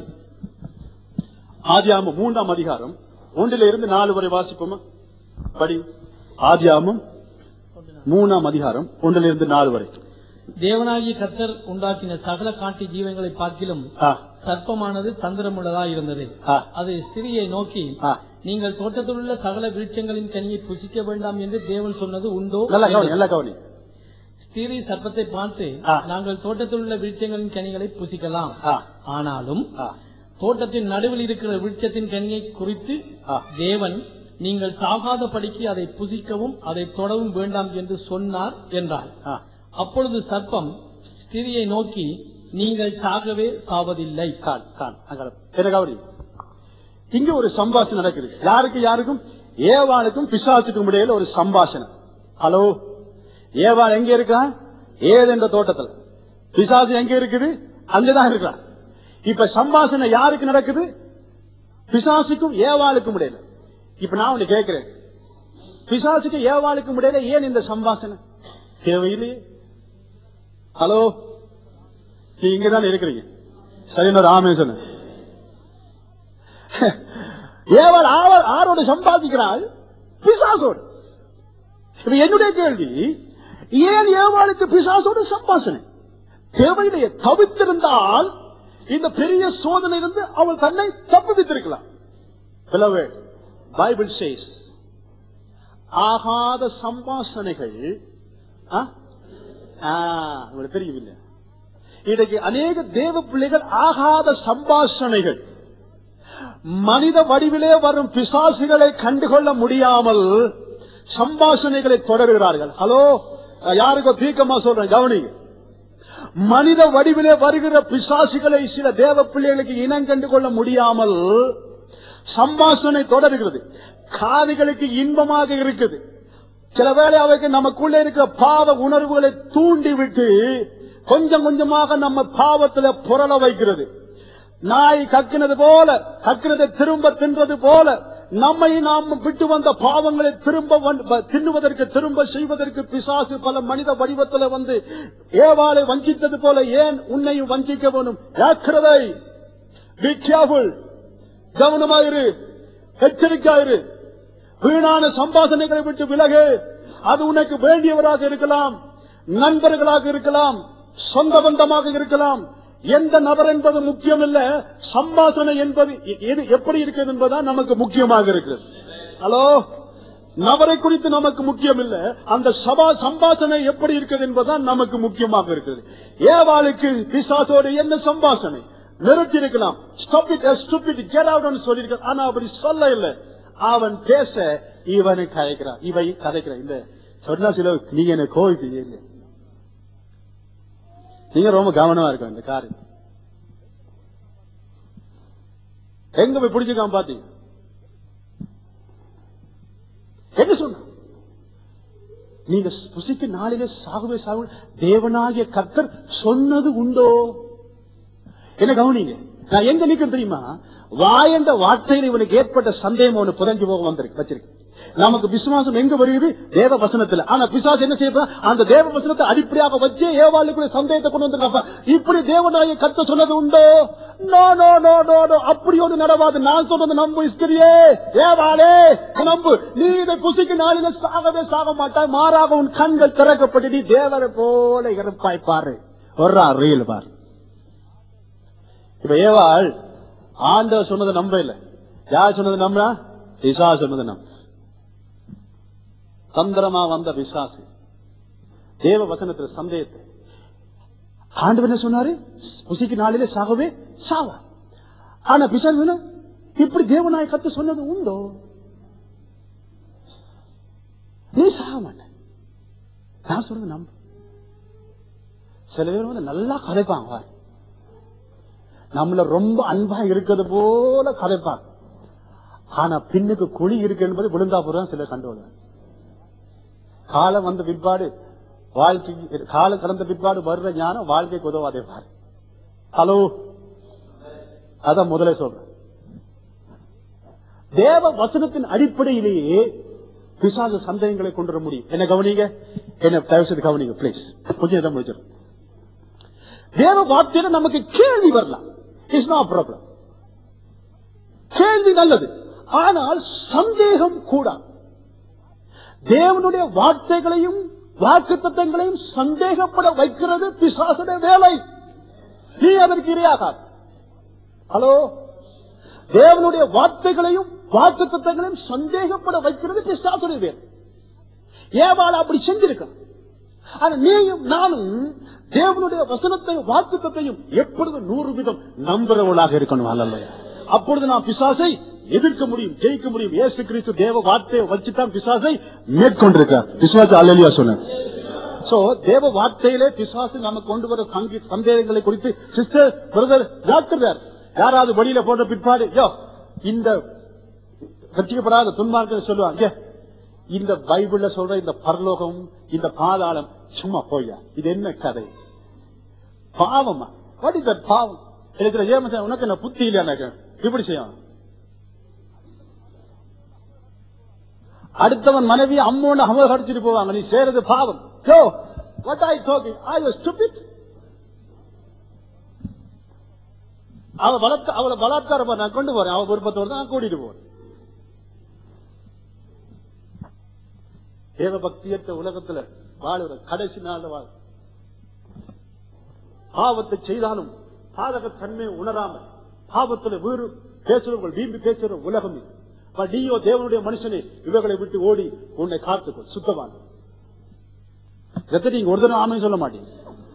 ஆதியாகமம் மூன்றாம் அதிகாரம் ஒன்றில இருந்து நாலு வரை வாசிப்போமா படி ஆதியாகமம் மூணாம் அதிகாரம் ஒன்றில இருந்து நாலு வரை தேவனாகிய கர்த்தர் உண்டாக்கின சகல காட்டு ஜீவங்களை பார்க்கிலும் ஆ, சர்ப்பமானது தந்திரமுள்ளதா இருந்தது ஆ, அது ஸ்திரியை நோக்கி ஆ. நீங்கள் தோட்டத்தில் உள்ள சகல விருட்சங்களின் கனியை புசிக்க வேண்டாம் என்று தேவன் சொன்னது உண்டோ நல்லா கவனி என்றது. நல்லா கவனி ஸ்திரீ சர்ப்பத்தை பார்த்து ஆ. நாங்கள் தோட்டத்தில் உள்ள விருட்சங்களின் கனிகளை புசிக்கலாம் ஆ, ஆனாலும் ஆ, தோட்டத்தின் நடுவில் இருக்கிற விருட்சத்தின் கனியை குறித்து ஆ. தேவன் நீங்கள் சாகாத படிக்கு அதை புசிக்கவும் அதை தொடவும் வேண்டாம் என்று சொன்னார் என்றார் ஆ. அப்பொழுது சர்ப்பம் ஸ்திரியை நோக்கி நீங்கள் சாகவே சாவதில்லை கான், கான், அங்க என்ன கவனி இங்க ஒரு சம்பாஷணை நடக்குது யாருக்கு யாருக்கும் ஏவாளுக்கும் பிசாசுக்கும் இடையில ஒரு சம்பாஷணை ஹலோ ஏவாள் எங்க இருக்கா ஏது என்ற தோட்டத்துல பிசாசு எங்க இருக்குது அங்கதான் இருக்கிறான் இப்ப சம்பாஷணை யாருக்கு நடக்குது பிசாசுக்கும் ஏவாளுக்கும் இடையில இப்ப நான் ஒண்ணு கேட்கிறேன் பிசாசுக்கும் ஏவாளுக்கும் இடையில ஏன் இந்த சம்பாஷணை தேவையில்லையே ஹலோ நீ இங்கதான் இருக்கிறீங்க சரின்னு ராமேஸ்வரன் ஏவல் ஆவல் ஆரோடு சம்பாதிக்கிறாள் பிசாசோடு இப்ப என்னுடைய கேள்வி ஏன் ஏவாளுக்கு பிசாசோடு சம்பாஷணை தேவையிலேயே தவித்திருந்தால் இந்த பெரிய சோதனை இருந்து அவள் தன்னை தப்புவித்திருக்கலாம் Beloved, Bible says, ஆகாத சம்பாஷணைகள் ஆ? ஆ, உங்களுக்கு தெரியும் இல்ல இன்றைக்கு அநேக தேவ பிள்ளைகள் ஆகாத சம்பாஷணைகள் மனித வடிவிலே வரும் பிசாசுகளை கண்டுகொள்ள முடியாமல் சம்பாஷணைகளை தொடர்கிறார்கள் ஹலோ நான் யாருக்கோ தீக்கமா சொல்றேன் கவனிங்க மனித வடிவிலே வருகிற பிசாசுகளை சில தேவ பிள்ளைகளுக்கு இனம் கண்டு கொள்ள முடியாமல் சம்பாஷணை தொடர்கிறது காதுகளுக்கு இன்பமாக இருக்குது சில வேளை அவைக்கு நமக்குள்ளே இருக்கிற பாவ உணர்வுகளை தூண்டி விட்டு கொஞ்சம் கொஞ்சமாக நம்ம பாவத்துல புரள வைக்கிறது நாய் கக்கினது போல கக்கினதை திரும்ப தின்றது போல நம்மை நாம் விட்டு வந்த பாவங்களை திரும்ப வந்து- ப- தின்னுவதற்கு திரும்ப செய்வதற்கு பிசாசு பல மனித வடிவத்துல வந்து ஏவாளை வஞ்சித்தது போல ஏன் உன்னையும் வஞ்சிக்க வேணும் ஜாக்கிரதை Be careful. கவனமாயிரு எச்சரிக்கையாயிரு வீணான சம்பாசனைகளை விட்டு விலகு அது உனக்கு வேண்டியவராக இருக்கலாம் நண்பர்களாக இருக்கலாம் சொந்த பந்தமாக இருக்கலாம் எந்த நபர் என்பது முக்கியம் இல்ல சம்பாசனை என்பது எ- எது எப்படி இருக்கிறது என்பதுதான் நமக்கு முக்கியமாக இருக்கிறது ஹலோ நபரை குறித்து நமக்கு முக்கியம் இல்ல அந்த சபா சம்பாசனை எப்படி இருக்கிறது என்பதுதான் நமக்கு முக்கியமாக இருக்கிறது ஏவாளுக்கு பிசாசோடு என்ன சம்பாசனை நிறுத்தி இருக்கலாம் stop it stop it get out சொல்லியிருக்க ஆனா அப்படி சொல்ல இல்ல அவன் பேச இவனை கதைக்கிறான் இவை கதைக்கிறான் இந்த சொன்னா சில நீங்க என்ன கோவிப்பீங்க இல்ல நீங்க ரொம்ப கவனமா இருக்க இந்த காரியம் எங்க போய் பிடிச்சிருக்கான் பாத்தீங்க என்ன சொன்ன நீங்க புசிக்கு நாளிலே சாகுவே சாகு தேவனாகிய கர்த்தர் சொன்னது உண்டோ என்ன கவனிங்க நான் எங்க நிக்கிறேன் தெரியுமா வாயண்ட வார்த்தையில் இவனுக்கு ஏற்பட்ட சந்தேகம் அவனு புதஞ்சு போக வந்திருக்கு வச்சிருக்கு நமக்கு விசுவாசம் எங்க வருகிறது தேவ வசனத்துல ஆனா பிசாசு என்ன செய்ய அந்த தேவ வசனத்தை அடிப்படையாக வச்சு ஏவாளுக்குள்ள சந்தேகத்தை கொண்டு வந்திருக்காப்ப இப்படி தேவனாய கத்த சொன்னது உண்டோ no no no no no அப்படி ஒண்ணு நடவாது நான் சொன்னது நம்பு இஸ்திரியே ஏவாளே நம்பு நீ இதை புசிக்கு நாளில சாகவே சாக மாட்டாய் மாறாக உன் கண்கள் திறக்கப்பட்டு நீ தேவரை போல இருப்பாய் பாரு ஒரு ரீல் பாரு இப்ப ஏவாள் ஆண்டவர் சொன்னதை நம்ப இல்ல யார் சொன்னது நம்பா பிசா சொன்னது நம்ப தந்திரமா வந்த பிசாசு தேவ வசனத்துல சந்தேகத்தை ஆண்டவர் என்ன சொன்னாரு புசிக்கு நாளிலே சாகவே சாவா ஆனா பிசாசு என்ன? இப்படி தேவநாய கத்து சொன்னது உண்டோ நீ சாக மாட்ட நான் சொல்றது நம்ப சில பேர் வந்து நல்லா கதைப்பாங்க பாரு. நம்மள ரொம்ப அன்பா இருக்கிறது போல கதைப்பாங்க ஆனா பின்னுக்கு குழி இருக்கு என்பது விழுந்தாப்புறம் சிலர் கண்டுள்ள காலம் வந்த பிற்பாடு வாழ்க்கை காலம் கடந்த பிற்பாடு வர்ற ஞானம் வாழ்க்கைக்கு உதவாதே பாரு ஹலோ அதான் முதலே சொல்றேன் தேவ வசனத்தின் அடிப்படையிலேயே பிசாசு சந்தேகங்களை கொண்டு வர முடியும் என்ன கவனிங்க என்ன தயவு செய்து கவனிங்க பிளீஸ் கொஞ்சம் இதை முடிச்சிடும் தேவ வார்த்தையில நமக்கு கேள்வி வரலாம் இட்ஸ் நாட் ப்ராப்ளம் கேள்வி நல்லது ஆனால் சந்தேகம் கூடாது தேவனுடைய வார்த்தைகளையும் வாக்கு தத்தங்களையும் சந்தேகப்பட வைக்கிறது பிசாசுடைய வேலை நீ அதற்கு இரையாகாது ஹலோ தேவனுடைய வார்த்தைகளையும் வாக்கு தத்தங்களையும் சந்தேகப்பட வைக்கிறது பிசாசுடைய வேலை ஏவாள் அப்படி செஞ்சிருக்கான் ஆனா நீயும் நானும் தேவனுடைய வசனத்தை வாக்குத்தையும் எப்பொழுது நூறு விதம் நம்புறவளாக இருக்கணும் அல்ல அப்பொழுது நான் பிசாசை எதிர்க்க முடியும் ஜெயிக்க முடியும் ஏசு கிறிஸ்து தேவ வார்த்தையை வச்சுதான் பிசாசை மேற்கொண்டிருக்கார் பிசாசு அல்லலியா சொன்னேன் சோ தேவ வார்த்தையிலே பிசாசு நம்ம கொண்டு வர சங்கி சந்தேகங்களை குறித்து சிஸ்டர் பிரதர் டாக்டர் யாராவது வெளியில போட்ட பிற்பாடு யோ இந்த ரட்சிக்கப்படாத துன்மார்க்க சொல்லுவாங்க இந்த பைபிள்ல சொல்ற இந்த பரலோகம் இந்த பாதாளம் சும்மா போய்யா இது என்ன கதை பாவமா வாட் இஸ் தட் பாவம் இருக்கிற ஏமசன் உனக்கு என்ன புத்தி இல்லையா எனக்கு இப்படி செய்யும் அடுத்தவன் மனைவி அம்மோன்னு அவங்க கடிச்சிட்டு போவாங்க நீ செய்யறது பாவம் yo what I talking I was stupid அவ பலத்த அவளை பலாத்காரம் நான் கொண்டு போறேன் அவ விருப்பத்தோடு நான் கூட்டிட்டு போறேன் தேவ பக்தியற்ற உலகத்துல வாழுற கடைசி நாள் வாழ் பாவத்தை செய்தாலும் பாதக தன்மையை உணராம பாவத்துல வீறு பேசுறவர்கள் வீம்பி பேசுற உலகம் இது. அப்ப நீயோ தேவனுடைய மனுஷனே இவர்களை விட்டு ஓடி உன்னை காத்துக்கொள் சுத்தமான எத்தனை நீங்க ஒரு தடவை ஆமை சொல்ல மாட்டீங்க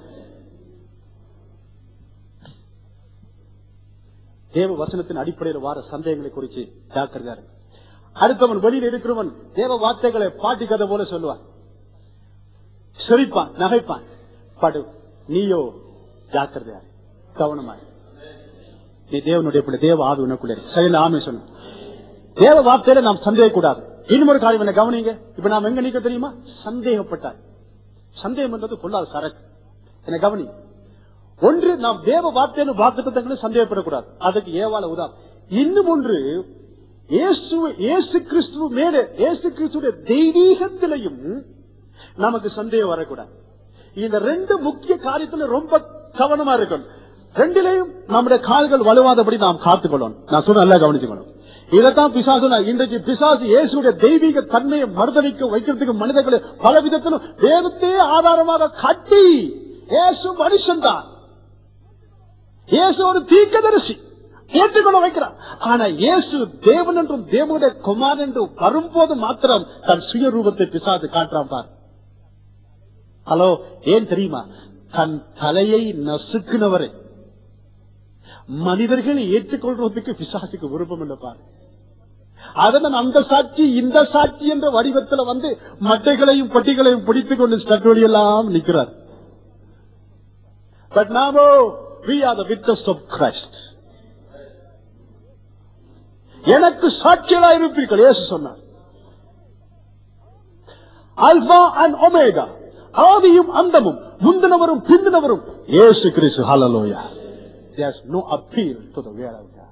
தேவ வசனத்தின் அடிப்படையில் வார சந்தேகங்களை குறித்து ஜாக்கிரதையா இருக்கு அடுத்தவன் வெளியில் இருக்கிறவன் தேவ வார்த்தைகளை பாட்டி கதை போல சொல்லுவான் சிரிப்பான் நகைப்பான் படு நீயோ ஜாக்கிரதையா இரு. கவனமா இரு. நீ தேவனுடைய பிள்ளை தேவ ஆவி உனக்குள்ள இருக்கு சரியில்லை ஆமை சொன்ன தேவ வார்த்தையில நாம் சந்தேகக்கூடாது இன்னொரு காரியம் என்ன கவனிங்க இப்ப நாம் எங்க நிக்க தெரியுமா சந்தேகப்பட்டார் சந்தேகம் என்றது பொல்லாத சரக்கு என்ன கவனி ஒன்று நாம் தேவ வார்த்தையில வாக்குத்தங்களை சந்தேகப்படக்கூடாது அதுக்கு ஏவால உதா இன்னும் ஒன்று இயேசு இயேசு கிறிஸ்துவ மேலே இயேசு கிறிஸ்துடைய தெய்வீகத்திலையும் நமக்கு சந்தேகம் வரக்கூடாது இந்த ரெண்டு முக்கிய காரியத்துல ரொம்ப கவனமா இருக்கணும் ரெண்டிலையும் நம்முடைய கால்கள் வலுவாதபடி நாம் காத்துக்கொள்ளணும் நான் சொல்ல நல்லா கவனிச்சுக்கணும் இதைத்தான் பிசாசு நான் இன்றைக்கு பிசாசு இயேசுடைய தெய்வீக தன்மையை மறுதளிக்க வைக்கிறதுக்கு மனிதர்களை பல விதத்திலும் வேதத்தையே ஆதாரமாக காட்டி இயேசு மனுஷன்தான் இயேசு ஒரு தீர்க்கதரிசி ஏற்றுக்கொள்ள வைக்கிறார் ஆனா இயேசு தேவன் என்றும் தேவனுடைய குமார் என்றும் வரும்போது மாத்திரம் தன் சுயரூபத்தை பிசாசு காட்டுறான் பார் ஹலோ ஏன் தெரியுமா தன் தலையை நசுக்கினவரை மனிதர்களை ஏற்றுக்கொள்றதுக்கு பிசாசுக்கு விருப்பம் இல்லை பாரு அதனால் அந்த சாட்சி இந்த சாட்சி என்ற வடிவத்தில் வந்து மட்டைகளையும் பட்டிகளையும் பிடித்துக் கொண்டு ஸ்டட் எல்லாம் நிற்கிறார் பட் நாமோ we are the witness of Christ எனக்கு சாட்சிகளா இருப்பீர்கள் இயேசு சொன்னார் அல்பா அண்ட் ஒமேகா ஆதியும் அந்தமும் முந்தினவரும் பிந்தினவரும் இயேசு கிறிஸ்து ஹalleluya there's no appeal to the word of God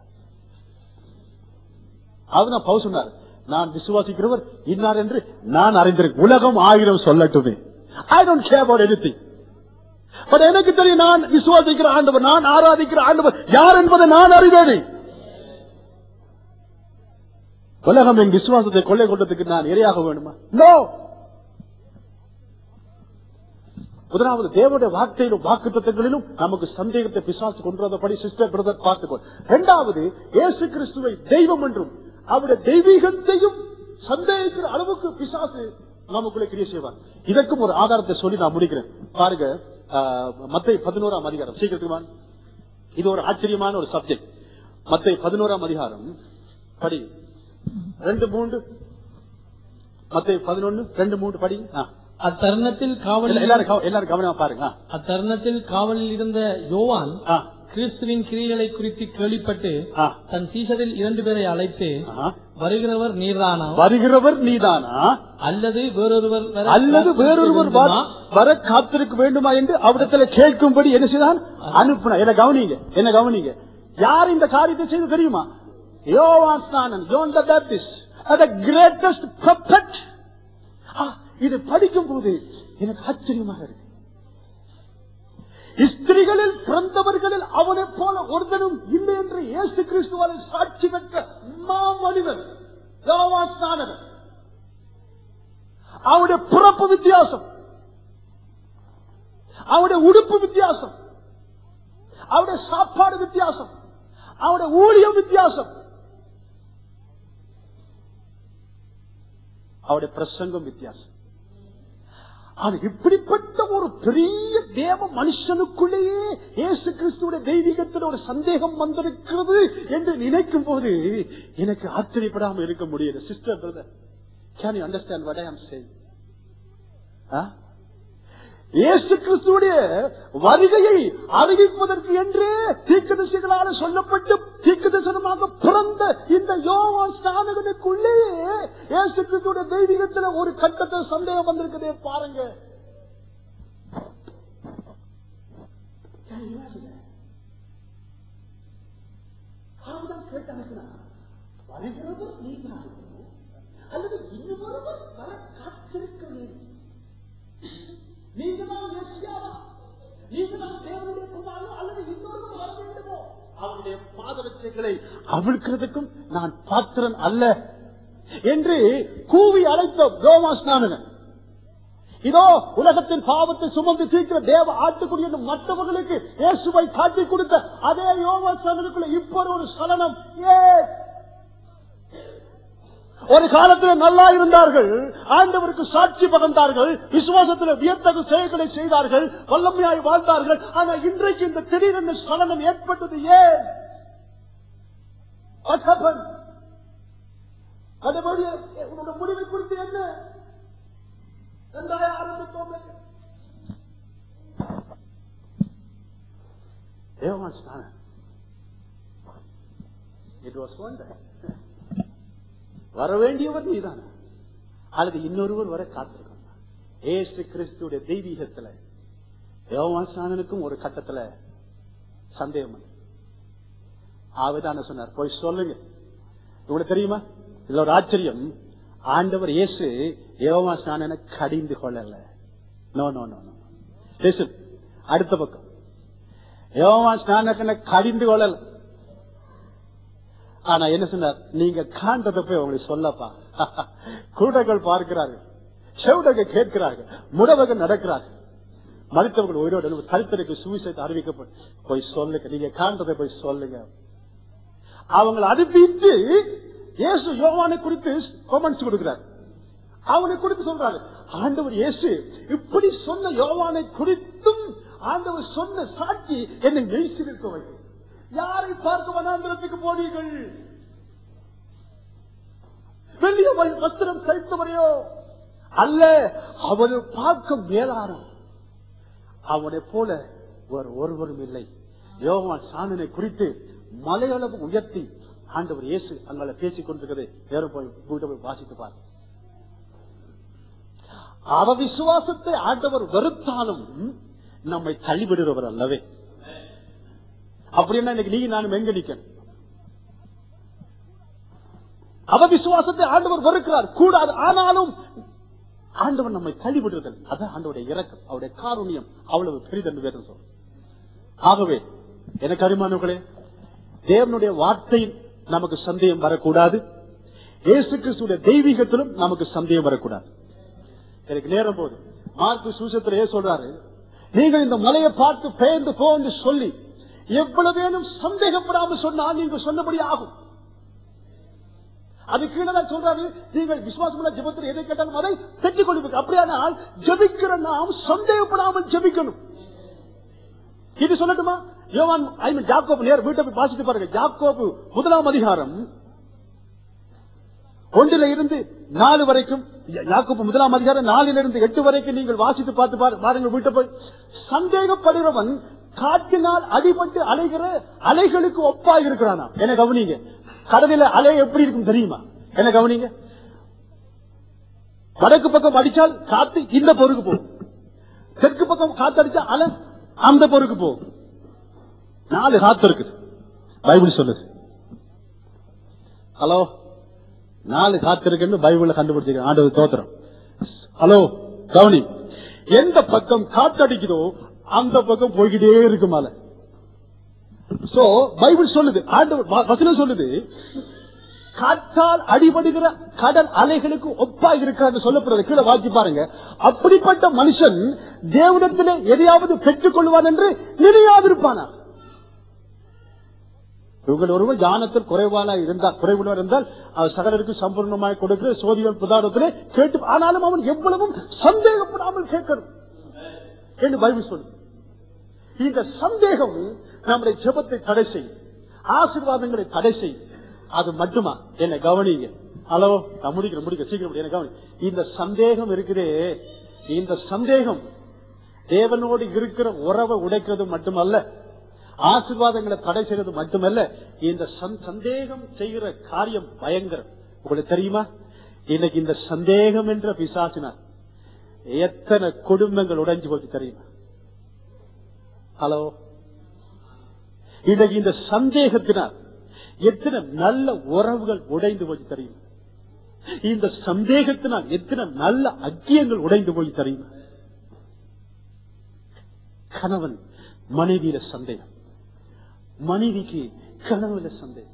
அதுதான் பவுல் சொன்னார் நான் விசுவாசிக்கிறவர் இன்னார் என்று நான் அறிந்திருக்க உலகம் ஆயிரம் சொல்லட்டுமே I don't care about anything but எனக்கு தெரியும் நான் விசுவாசிக்கிற ஆண்டவர் நான் ஆராதிக்கிற ஆண்டவர் யார் என்பதை நான் அறிவேனே உலகம் என் விசுவாசத்தை கொள்ளை கொண்டதுக்கு நான் இரையாக வேணுமா நோ முதலாவது தேவனுடைய வார்த்தையிலும் வாக்கு தத்துவங்களிலும் நமக்கு சந்தேகத்தை பிசாசு கொன்றதபடி சிஸ்டர் பிரதர் பார்த்துக்கோ இரண்டாவது இயேசு கிறிஸ்துவை தெய்வம் என்றும் அவருடைய தெய்வீகத்தையும் சந்தேகிக்கிற அளவுக்கு பிசாசு நமக்குள்ளே கிரியை செய்வார் இதற்கும் ஒரு ஆதாரத்தை சொல்லி நான் முடிக்கிறேன் பாருங்க மத்தை பதினோராம் அதிகாரம் சீக்கிரத்துக்கு வாங்க. இது ஒரு ஆச்சரியமான ஒரு சப்ஜெக்ட் மத்தை பதினோராம் அதிகாரம் படி ரெண்டு மூன்று மத்தை பதினொன்னு ரெண்டு மூன்று படி ஆ. அத்தருணத்தில் எல்லா- காவலில் எல்லாரும் கவ- எல்லாரும் கவனமா பாருங்க ஆ. அத்தருணத்தில் காவலில் இருந்த யோவான் ஆ. கிறிஸ்துவின் கிரியைகளை குறித்து கேள்விப்பட்டு ஆ. தன் சீசரில் இரண்டு பேரை அழைத்து ஆஹா. வருகிறவர் நீர்தானா வருகிறவர் நீதானா அல்லது வேறொருவர் வர அல்லது வேறொருவர் வர- வேண்டுமா? வர காத்திருக்க வேண்டுமா என்று அவரிடத்துல கேட்கும்படி என்ன செய்தான் அனுப்பின என்ன கவனிங்க என்ன கவனிங்க யார் இந்த காரியத்தை செய்து தெரியுமா யோவான் ஸ்நானன் John the Baptist the greatest prophet ah, இது படிக்கும் போது எனக்கு ஆச்சரியமாக இருக்கு ஸ்திரிகளில் பிறந்தவர்களில் அவனைப் போல ஒருத்தனும் இல்லை என்று இயேசு கிறிஸ்துவாலை சாட்சி பெற்ற மாமனிதன் யோவான் ஸ்நானகன் அவருடைய பிறப்பு வித்தியாசம் அவருடைய உடுப்பு வித்தியாசம் அவருடைய சாப்பாடு வித்தியாசம் அவருடைய ஊழியம் வித்தியாசம் அவருடைய பிரசங்கம் வித்தியாசம் ஆனா இப்படிப்பட்ட ஒரு பெரிய தேவ மனுஷனுக்குள்ளேயே இயேசு கிறிஸ்துவோட தெய்வீகத்தில் ஒரு சந்தேகம் வந்திருக்கிறது என்று நினைக்கும் போது எனக்கு ஆச்சரியப்படாம இருக்க முடியல sister brother can you understand what I am saying ah? Yesu கிறிஸ்துடைய வருகையை அறிவிப்பதற்கு என்றே தீர்க்கதரிசிகளால சொல்லப்பட்டு தீர்க்கதரிசனமாக பிறந்த இந்த யோவான் ஸ்நானகனுக்குள்ளேயே இயேசு கிறிஸ்துடைய தெய்வீகத்துல ஒரு கட்டத்தில் சந்தேகம் வந்திருக்குதே பாருங்க அவர்தான் கேட்டு அனுப்பினார். வருகிறவர் நீங்களாகவோ, அல்லது இன்னொருவர் வர காத்திருக்கிறீர்கள் நீங்க தான் மெஸ்ஸியாவா? நீங்க தான் தேவனுடைய குமாரோ அல்லது இன்னொருவர் வர வேண்டுமோ அவருடைய பாதரட்சைகளை அவிழ்க்கிறதுக்கும் நான் பாத்திரன் அல்ல என்று கூவி அழைத்த யோமாஸ்நானகன் இதோ உலகத்தின் பாவத்தை சுமந்து தீர்க்கிற தேவ ஆட்டுக்குடி என்று மற்றவர்களுக்கு இயேசுவை காட்டி கொடுத்த அதே யோமாஸ்நானனுக்குள்ள இப்ப ஒரு சலனம் ஏன் ஒரு காலத்தில் நல்லா இருந்தார்கள் ஆண்டவருக்கு சாட்சி பகர்ந்தார்கள் விசுவாசத்தில் வியத்தகு செயல்களை செய்தார்கள் வல்லமையாய் வாழ்ந்தார்கள் ஆனா இன்றைக்கு இந்த திடீரென சலனம் ஏற்பட்டது ஏன் What happened? அதே உன்னோட முடிவை குறித்து என்ன நன்றாக ஆரம்பித்தோம் தேவன் ஸ்நானம் It was one day. வர வேண்டியவர் நீதான் அல்லது இன்னொருவர் வர காத்திருக்கணும் ஏசு கிறிஸ்துடைய தெய்வீகத்துல யோவாசானனுக்கும் ஒரு கட்டத்துல சந்தேகம் வந்து. ஆவிதான சொன்னார் போய் சொல்லுங்க உங்களுக்கு தெரியுமா இதுல ஒரு ஆச்சரியம் ஆண்டவர் இயேசு யோவா ஸ்நானனை கடிந்து கொள்ளல no no no no Listen, அடுத்த பக்கம் யோவா ஸ்நானக்கனை கடிந்து கொள்ளல ஆனா என்ன சொன்னார் நீங்க காண்றத போய் உங்களுக்கு சொல்லப்பா கூட்டங்கள் பார்க்கிறார்கள் செவிடர்கள் கேட்கிறார்கள் முடவர்கள் நடக்கிறார்கள் மருத்துவர்கள் உயிரோடு எழுந்து கருத்தருக்கு சுவிசேஷத்தை அறிவிக்கப்படும் போய் சொல்லுங்க நீங்க காண்றதை போய் சொல்லுங்க அவங்களை அனுப்பிட்டு இயேசு யோவானை குறித்து கொமெண்ட்ஸ் கொடுக்கிறார் அவனை குறித்து சொல்றாரு ஆண்டவர் இயேசு இப்படி சொன்ன யோவானை குறித்தும் ஆண்டவர் சொன்ன சாட்சி என்னை மெய்சிருக்க வைக்கும் யாரை பார்க்க வனாந்திரத்துக்கு போனீர்கள் வெள்ளிய வ- வஸ்திரம் தரித்தவரையோ அல்ல அவனை பார்க்க மேலாரம் அவனை போல ஒரு ஒருவரும் இல்லை யோவான் சாணனை குறித்து மலையளவு உயர்த்தி ஆண்டவர் இயேசு அங்கே பேசிக் கொண்டிருக்கிறதை நேரம் போய் வீட்டை போய் வாசித்து பாரு அவ விசுவாசத்தை ஆண்டவர் வெறுத்தாலும் நம்மை தள்ளிவிடுகிறவர் அல்லவே அப்படின்னா இன்னைக்கு நீங்க நானும் எங்க நிக்கணும் அவ விசுவாசத்தை ஆண்டவர் வெறுக்கிறார் கூடாது ஆனாலும் ஆண்டவர் நம்மை தள்ளிவிடுதல் அதான் ஆண்டவருடைய இறக்கம் அவருடைய காருண்யம் அவ்வளவு பெரிதென்று வேதம் சொல்லும் ஆகவே எனக்கு அருமானவர்களே தேவனுடைய வார்த்தையில் நமக்கு சந்தேகம் வரக்கூடாது இயேசு கிறிஸ்துடைய தெய்வீகத்திலும் நமக்கு சந்தேகம் வரக்கூடாது எனக்கு நேரம் போதும் மார்க்கு சூசத்துல ஏன் சொல்றாரு நீங்கள் இந்த மலையை பார்த்து பெயர்ந்து போ என்று சொல்லி எவ்வளவேனும் சந்தேகப்படாமல் சொன்னால் நீங்க சொன்னபடி ஆகும் அது கீழே தான் சொல்றாரு நீங்கள் விசுவாசமுள்ள ஜெபத்தில் எதை கேட்டாலும் அதை பெற்றுக் கொள்வீர்கள் அப்படியானால் ஜெபிக்கிற நாம் சந்தேகப்படாமல் ஜெபிக்கணும் இது சொல்லட்டுமா யோவான் ஐ மீன் ஜாக்கோபு நேர் வீட்டை போய் வாசித்து பாருங்க ஜாக்கோபு முதலாம் அதிகாரம் ஒன்றில இருந்து நாலு வரைக்கும் யா- யாக்கோபு முதலாம் அதிகாரம் நாலில இருந்து எட்டு வரைக்கும் நீங்கள் வாசித்து பார்த்து பாரு- பாருங்க வீட்டை போய் சந்தேகப்படுகிறவன் காற்றினால் அடிபட்டு அலைகிற அலைகளுக்கு ஒப்பாக இருக்கிறானா என்ன கவனிங்க கடலில அலை எப்படி இருக்கும் தெரியுமா என்ன கவனிங்க வடக்கு பக்கம் அடிச்சால் காத்து இந்த பொருக்கு போகும் தெற்கு பக்கம் காத்து அடிச்சா அலை அந்த பொருக்கு போகும் நாலு காத்து இருக்குது பைபிள் சொல்லுது ஹலோ நாலு காத்து இருக்குன்னு பைபிள்ல கண்டுபிடிச்சிருக்கேன் ஆண்டவர் தோத்திரம் ஹலோ கவனி எந்த பக்கம் காத்தடிக்குதோ அந்த பக்கம் போய்கிட்டே இருக்கு மலை சோ பைபிள் சொல்லுது ஆண்டவர் வ- வசனம் சொல்லுது காற்றால் அடிபடுகிற கடல் அலைகளுக்கு ஒப்பா இருக்கிறது சொல்லப்படுறது கீழே வாசி பாருங்க அப்படிப்பட்ட மனுஷன் தேவனத்திலே எதையாவது பெற்றுக் கொள்வான் என்று நினையாதிருப்பானா இவங்கள் ஒருவர் ஞானத்தில் குறைவான இருந்தால் குறைவுள்ளவர் இருந்தால் அவர் சகலருக்கு சம்பூர்ணமாய் கொடுக்கிற சோதிகள் புதாரத்திலே கேட்டு ஆனாலும் அவன் எவ்வளவும் சந்தேகப்படாமல் கேட்கணும் என்று பைபிள் சொல்லு இந்த சந்தேகம் நம்முடைய ஜெபத்தை தடை செய்யும் ஆசீர்வாதங்களை தடை செய்யும் அது மட்டுமா என்ன கவனிங்க ஹலோ நான் முடிக்கிறேன் முடிக்க சீக்கிரம் முடி, என்ன கவனி இந்த சந்தேகம் இருக்குதே இந்த சந்தேகம் தேவனோடு இருக்கிற உறவை உடைக்கிறது மட்டுமல்ல ஆசீர்வாதங்களை தடை செய்வது மட்டுமல்ல இந்த சந்- சந்தேகம் செய்கிற காரியம் பயங்கரம் உங்களுக்கு தெரியுமா இன்னைக்கு இந்த சந்தேகம் என்ற பிசாசினார் எத்தனை குடும்பங்கள் உடைஞ்சு போச்சு தெரியுமா ஹலோ இன்னைக்கு இந்த சந்தேகத்தினால் எத்தனை நல்ல உறவுகள் உடைந்து போய் தெரியும் இந்த சந்தேகத்தினால் எத்தனை நல்ல அக்கியங்கள் உடைந்து போய் தெரியும் கணவன் மனைவியில சந்தேகம் மனைவிக்கு கணவனில சந்தேகம்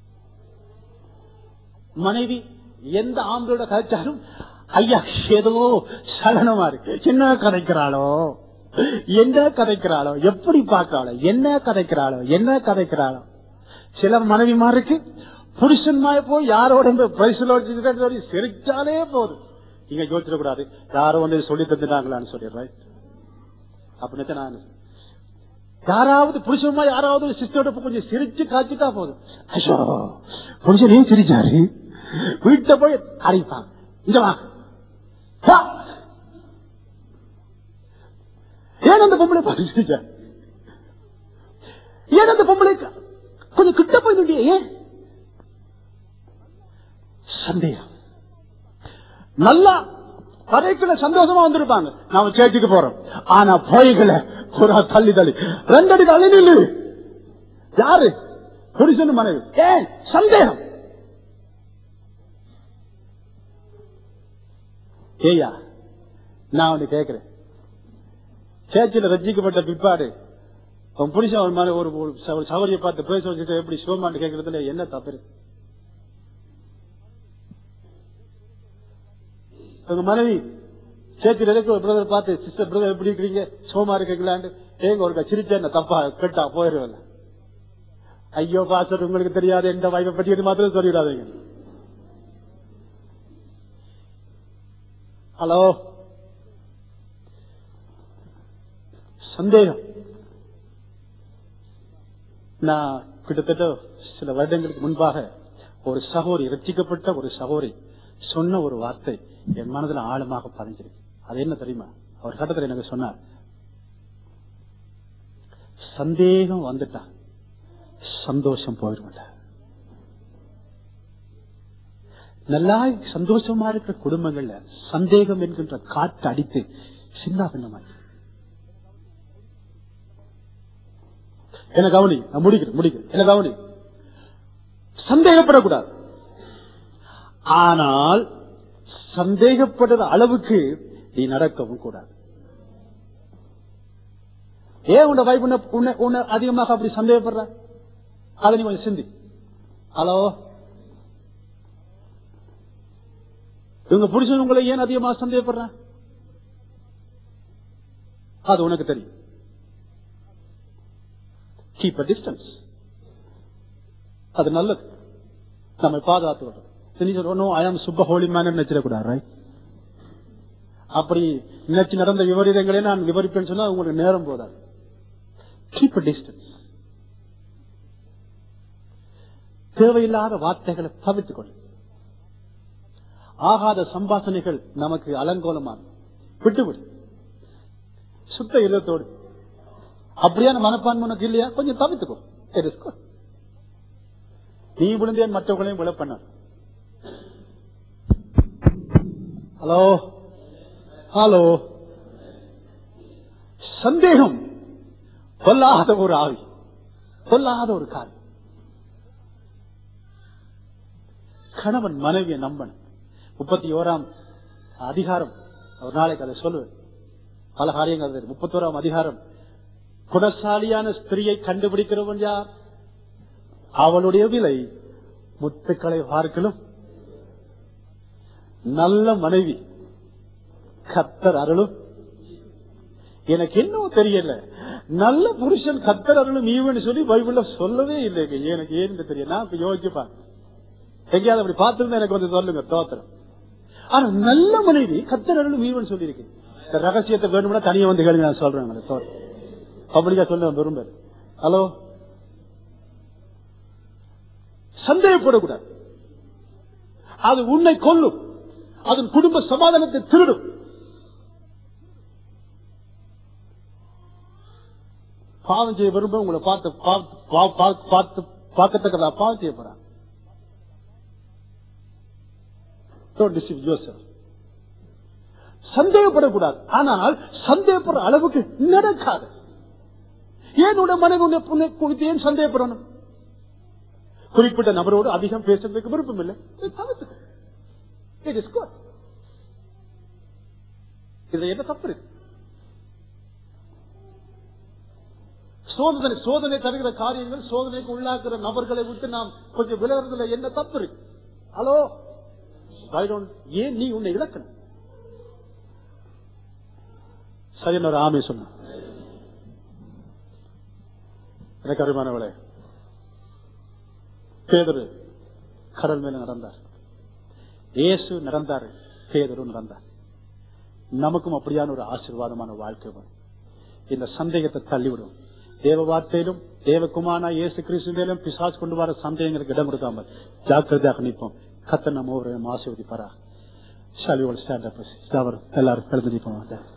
மனைவி எந்த ஆம்பளோட கதைச்சாலும் ஐயா ஏதோ சலனமா இருக்கு என்ன கதைக்கிறாளோ என்ன கதைக்கிறாளோ எப்படி பார்க்கறாளோ என்ன கதைக்கிறாளோ என்ன கதைக்கிறாளோ சில மனைவிமாருக்கு புருஷன்மாய போய் யாரோட இந்த பரிசுல சொல்லி சிரிச்சாலே போதும் நீங்க யோசிச்சிட கூடாது யாரோ வந்து சொல்லி தந்துட்டாங்களான்னு சொல்லிடுறேன் அப்படின்னு நான் யாராவது புருஷமா யாராவது சிஸ்டரோட கொஞ்சம் சிரிச்சு காய்ச்சிட்டா போதும் ஐயோ புருஷனே சிரிச்சாரு வீட்டை போய் அரைப்பாங்க இங்க வா வா. ஏன் அந்த பொம்பளை பார்த்து சிரிச்சா ஏன் அந்த பொம்பளை க- கொஞ்சம் கிட்ட போய் நின்றியே ஏன் சந்தேகம் நல்லா வரைக்குள்ள சந்தோஷமா வந்திருப்பாங்க நாம சேர்த்துக்கு போறோம் ஆனா போய்கள ஒரு ஆள் தள்ளி தள்ளி ரெண்டடி தள்ளி நில்லு யாரு புருஷன் மனைவி ஏன் சந்தேகம் ஏயா நான் ஒண்ணு கேட்கிறேன் சேர்ச்சியில் ரஜிக்கப்பட்ட பிற்பாடு உன் புருஷன் ஒரு மாதிரி ஒரு ஒரு ச- ஒரு சவரியை பார்த்து பேச வச்சுட்டு எப்படி சிவமான்னு கேட்கறதுல என்ன தப்பு இருக்கு? உங்க மனைவி சேர்ச்சியில் இருக்கிற பிரதர் பார்த்து சிஸ்டர் பிரதர் எப்படி இருக்கிறீங்க சோமா இருக்கீங்களான்னு ஏங்க ஒரு சிரிச்சா என்ன தப்பா கெட்டா போயிருவேன் ஐயோ பாஸ்டர் உங்களுக்கு தெரியாது எந்த வாய்ப்பை பற்றி இது மாத்திரம் சொல்லிவிடாதீங்க ஹலோ சந்தேகம் நான் கிட்டத்தட்ட சில வருடங்களுக்கு முன்பாக ஒரு சகோரி ரட்சிக்கப்பட்ட ஒரு சகோரி சொன்ன ஒரு வார்த்தை என் மனதில் ஆழமாக பதிஞ்சிருக்கு அது என்ன தெரியுமா அவர் கட்டத்தில் எனக்கு சொன்னார் சந்தேகம் வந்துட்டா சந்தோஷம் போயிடும்ல நல்லா சந்தோஷமா இருக்கிற குடும்பங்கள்ல சந்தேகம் என்கின்ற காற்று அடித்து சின்ன பின்னமாய் என்ன கவனி நான் முடிக்கிறேன் முடிக்கிறேன் என்ன கவனி சந்தேகப்படக்கூடாது ஆனால் சந்தேகப்படுற அளவுக்கு நீ நடக்கவும் கூடாது ஏன் உன்னை வைஃப் உன்னை உன்னை உன்னை அதிகமாக அப்படி சந்தேகப்படுற அதை நீ கொஞ்சம் சிந்தி ஹலோ இவங்க புருஷன் உங்களை ஏன் அதிகமாக சந்தேகப்படுற அது உனக்கு தெரியும் கீப் அ டிஸ்டன்ஸ் அது நல்லது நம்மை பாதுகாத்து விடுறது நீ சொல்லணும் I am super holy man நினைச்சிடக்கூடாது ரைட் அப்படி நினைச்சு நடந்த விபரீதங்களே நான் விவரிப்பேன்னு சொன்னா உங்களுக்கு நேரம் போதாது கீப் அ டிஸ்டன்ஸ் தேவையில்லாத வார்த்தைகளை தவிர்த்துக் கொள்ளும் ஆகாத சம்பாஷணைகள் நமக்கு அலங்கோலமான விட்டுவிடு சுத்த இல்லத்தோடு அப்படியான மனப்பான்மை உனக்கு இல்லையா கொஞ்சம் தவிர்த்துக்கோ It is good. நீ விழுந்தேன் மற்றவர்களையும் விழ பண்ண ஹலோ ஹலோ சந்தேகம் கொல்லாத ஒரு ஆவி கொல்லாத ஒரு காரியம் கணவன் மனைவியை நம்பணும் முப்பத்தி ஓராம் அதிகாரம் ஒரு நாளைக்கு அதை சொல்லுவேன் பல காரியங்கள் அது முப்பத்தோராம் அதிகாரம் குணசாலியான ஸ்திரியை கண்டுபிடிக்கிறவன் யார் அவளுடைய விலை முத்துக்களை பார்க்கலும் நல்ல மனைவி கத்தர் அருளும் எனக்கு இன்னும் தெரியல நல்ல புருஷன் கத்தர் அருளும் ஈவன் சொல்லி பைபிள்ல சொல்லவே இல்லைங்க எனக்கு ஏன்னு தெரியும் நான் இப்ப யோசிச்சுப்பா எங்கேயாவது அப்படி பார்த்திருந்தா எனக்கு வந்து சொல்லுங்க தோத்திரம் ஆனா நல்ல மனைவி கத்தர் அருளும் ஈவன் சொல்லி இருக்கு இந்த ரகசியத்தை வேணும்னா தனியா வந்து கேளுங்க நான் சொல்றேன் உங்களுக்கு தோத்திரம் பப்ளிக்கா சொல்ல விரும்ப ஹலோ சந்தேகப்படக்கூடாது அது உன்னை கொல்லும் அதன் குடும்ப சமாதானத்தை திருடும் பாவம் செய்ய விரும்ப உங்களை பார்த்து பார்த்து- பா- பா- பார்த்து பார்க்கத்தக்கதா பாவம் செய்ய போறான் Don't deceive yourself. சந்தேகப்படக்கூடாது ஆனால் சந்தேகப்படுற அளவுக்கு நடக்காது ஏன் உடைய மனைவி உன்னை உன்னை குறித்து ஏன் சந்தேகப்படணும் குறிப்பிட்ட நபரோடு அதிகம் பேசுறதுக்கு விருப்பம் இல்லை இதை தவிர்த்துக்கோ. It is good. இதுல என்ன தப்பு இருக்கு சோதனை சோதனை தருகிற காரியங்கள் சோதனைக்கு உள்ளாக்குற நபர்களை விட்டு நாம் கொஞ்சம் விலகிறதுல என்ன தப்பு இருக்கு ஹலோ I don't- ஏன் நீ உன்னை இழக்கணும் சரி ஒரு ஆமை சொன்ன எனக்கு அருமானவளே பேதரு கடல் மேல நடந்தார் இயேசு நடந்தார் பேதரு நடந்தார் நமக்கும் அப்படியான ஒரு ஆசீர்வாதமான வாழ்க்கை வரும் இந்த சந்தேகத்தை தள்ளிவிடும் தேவ வார்த்தையிலும் தேவகுமாரா இயேசு கிறிஸ்துவிலும் பிசாஸ் கொண்டு வர சந்தேகங்களுக்கு இடம் கொடுக்காமல் ஜாக்கிரதையாக நிற்போம் கத்த நம்ம ஒரு ஆசீர்வதிப்பாரா ஷாலி ஸ்டாண்ட் அப் எல்லாரும் எழுந்து நிற்போம்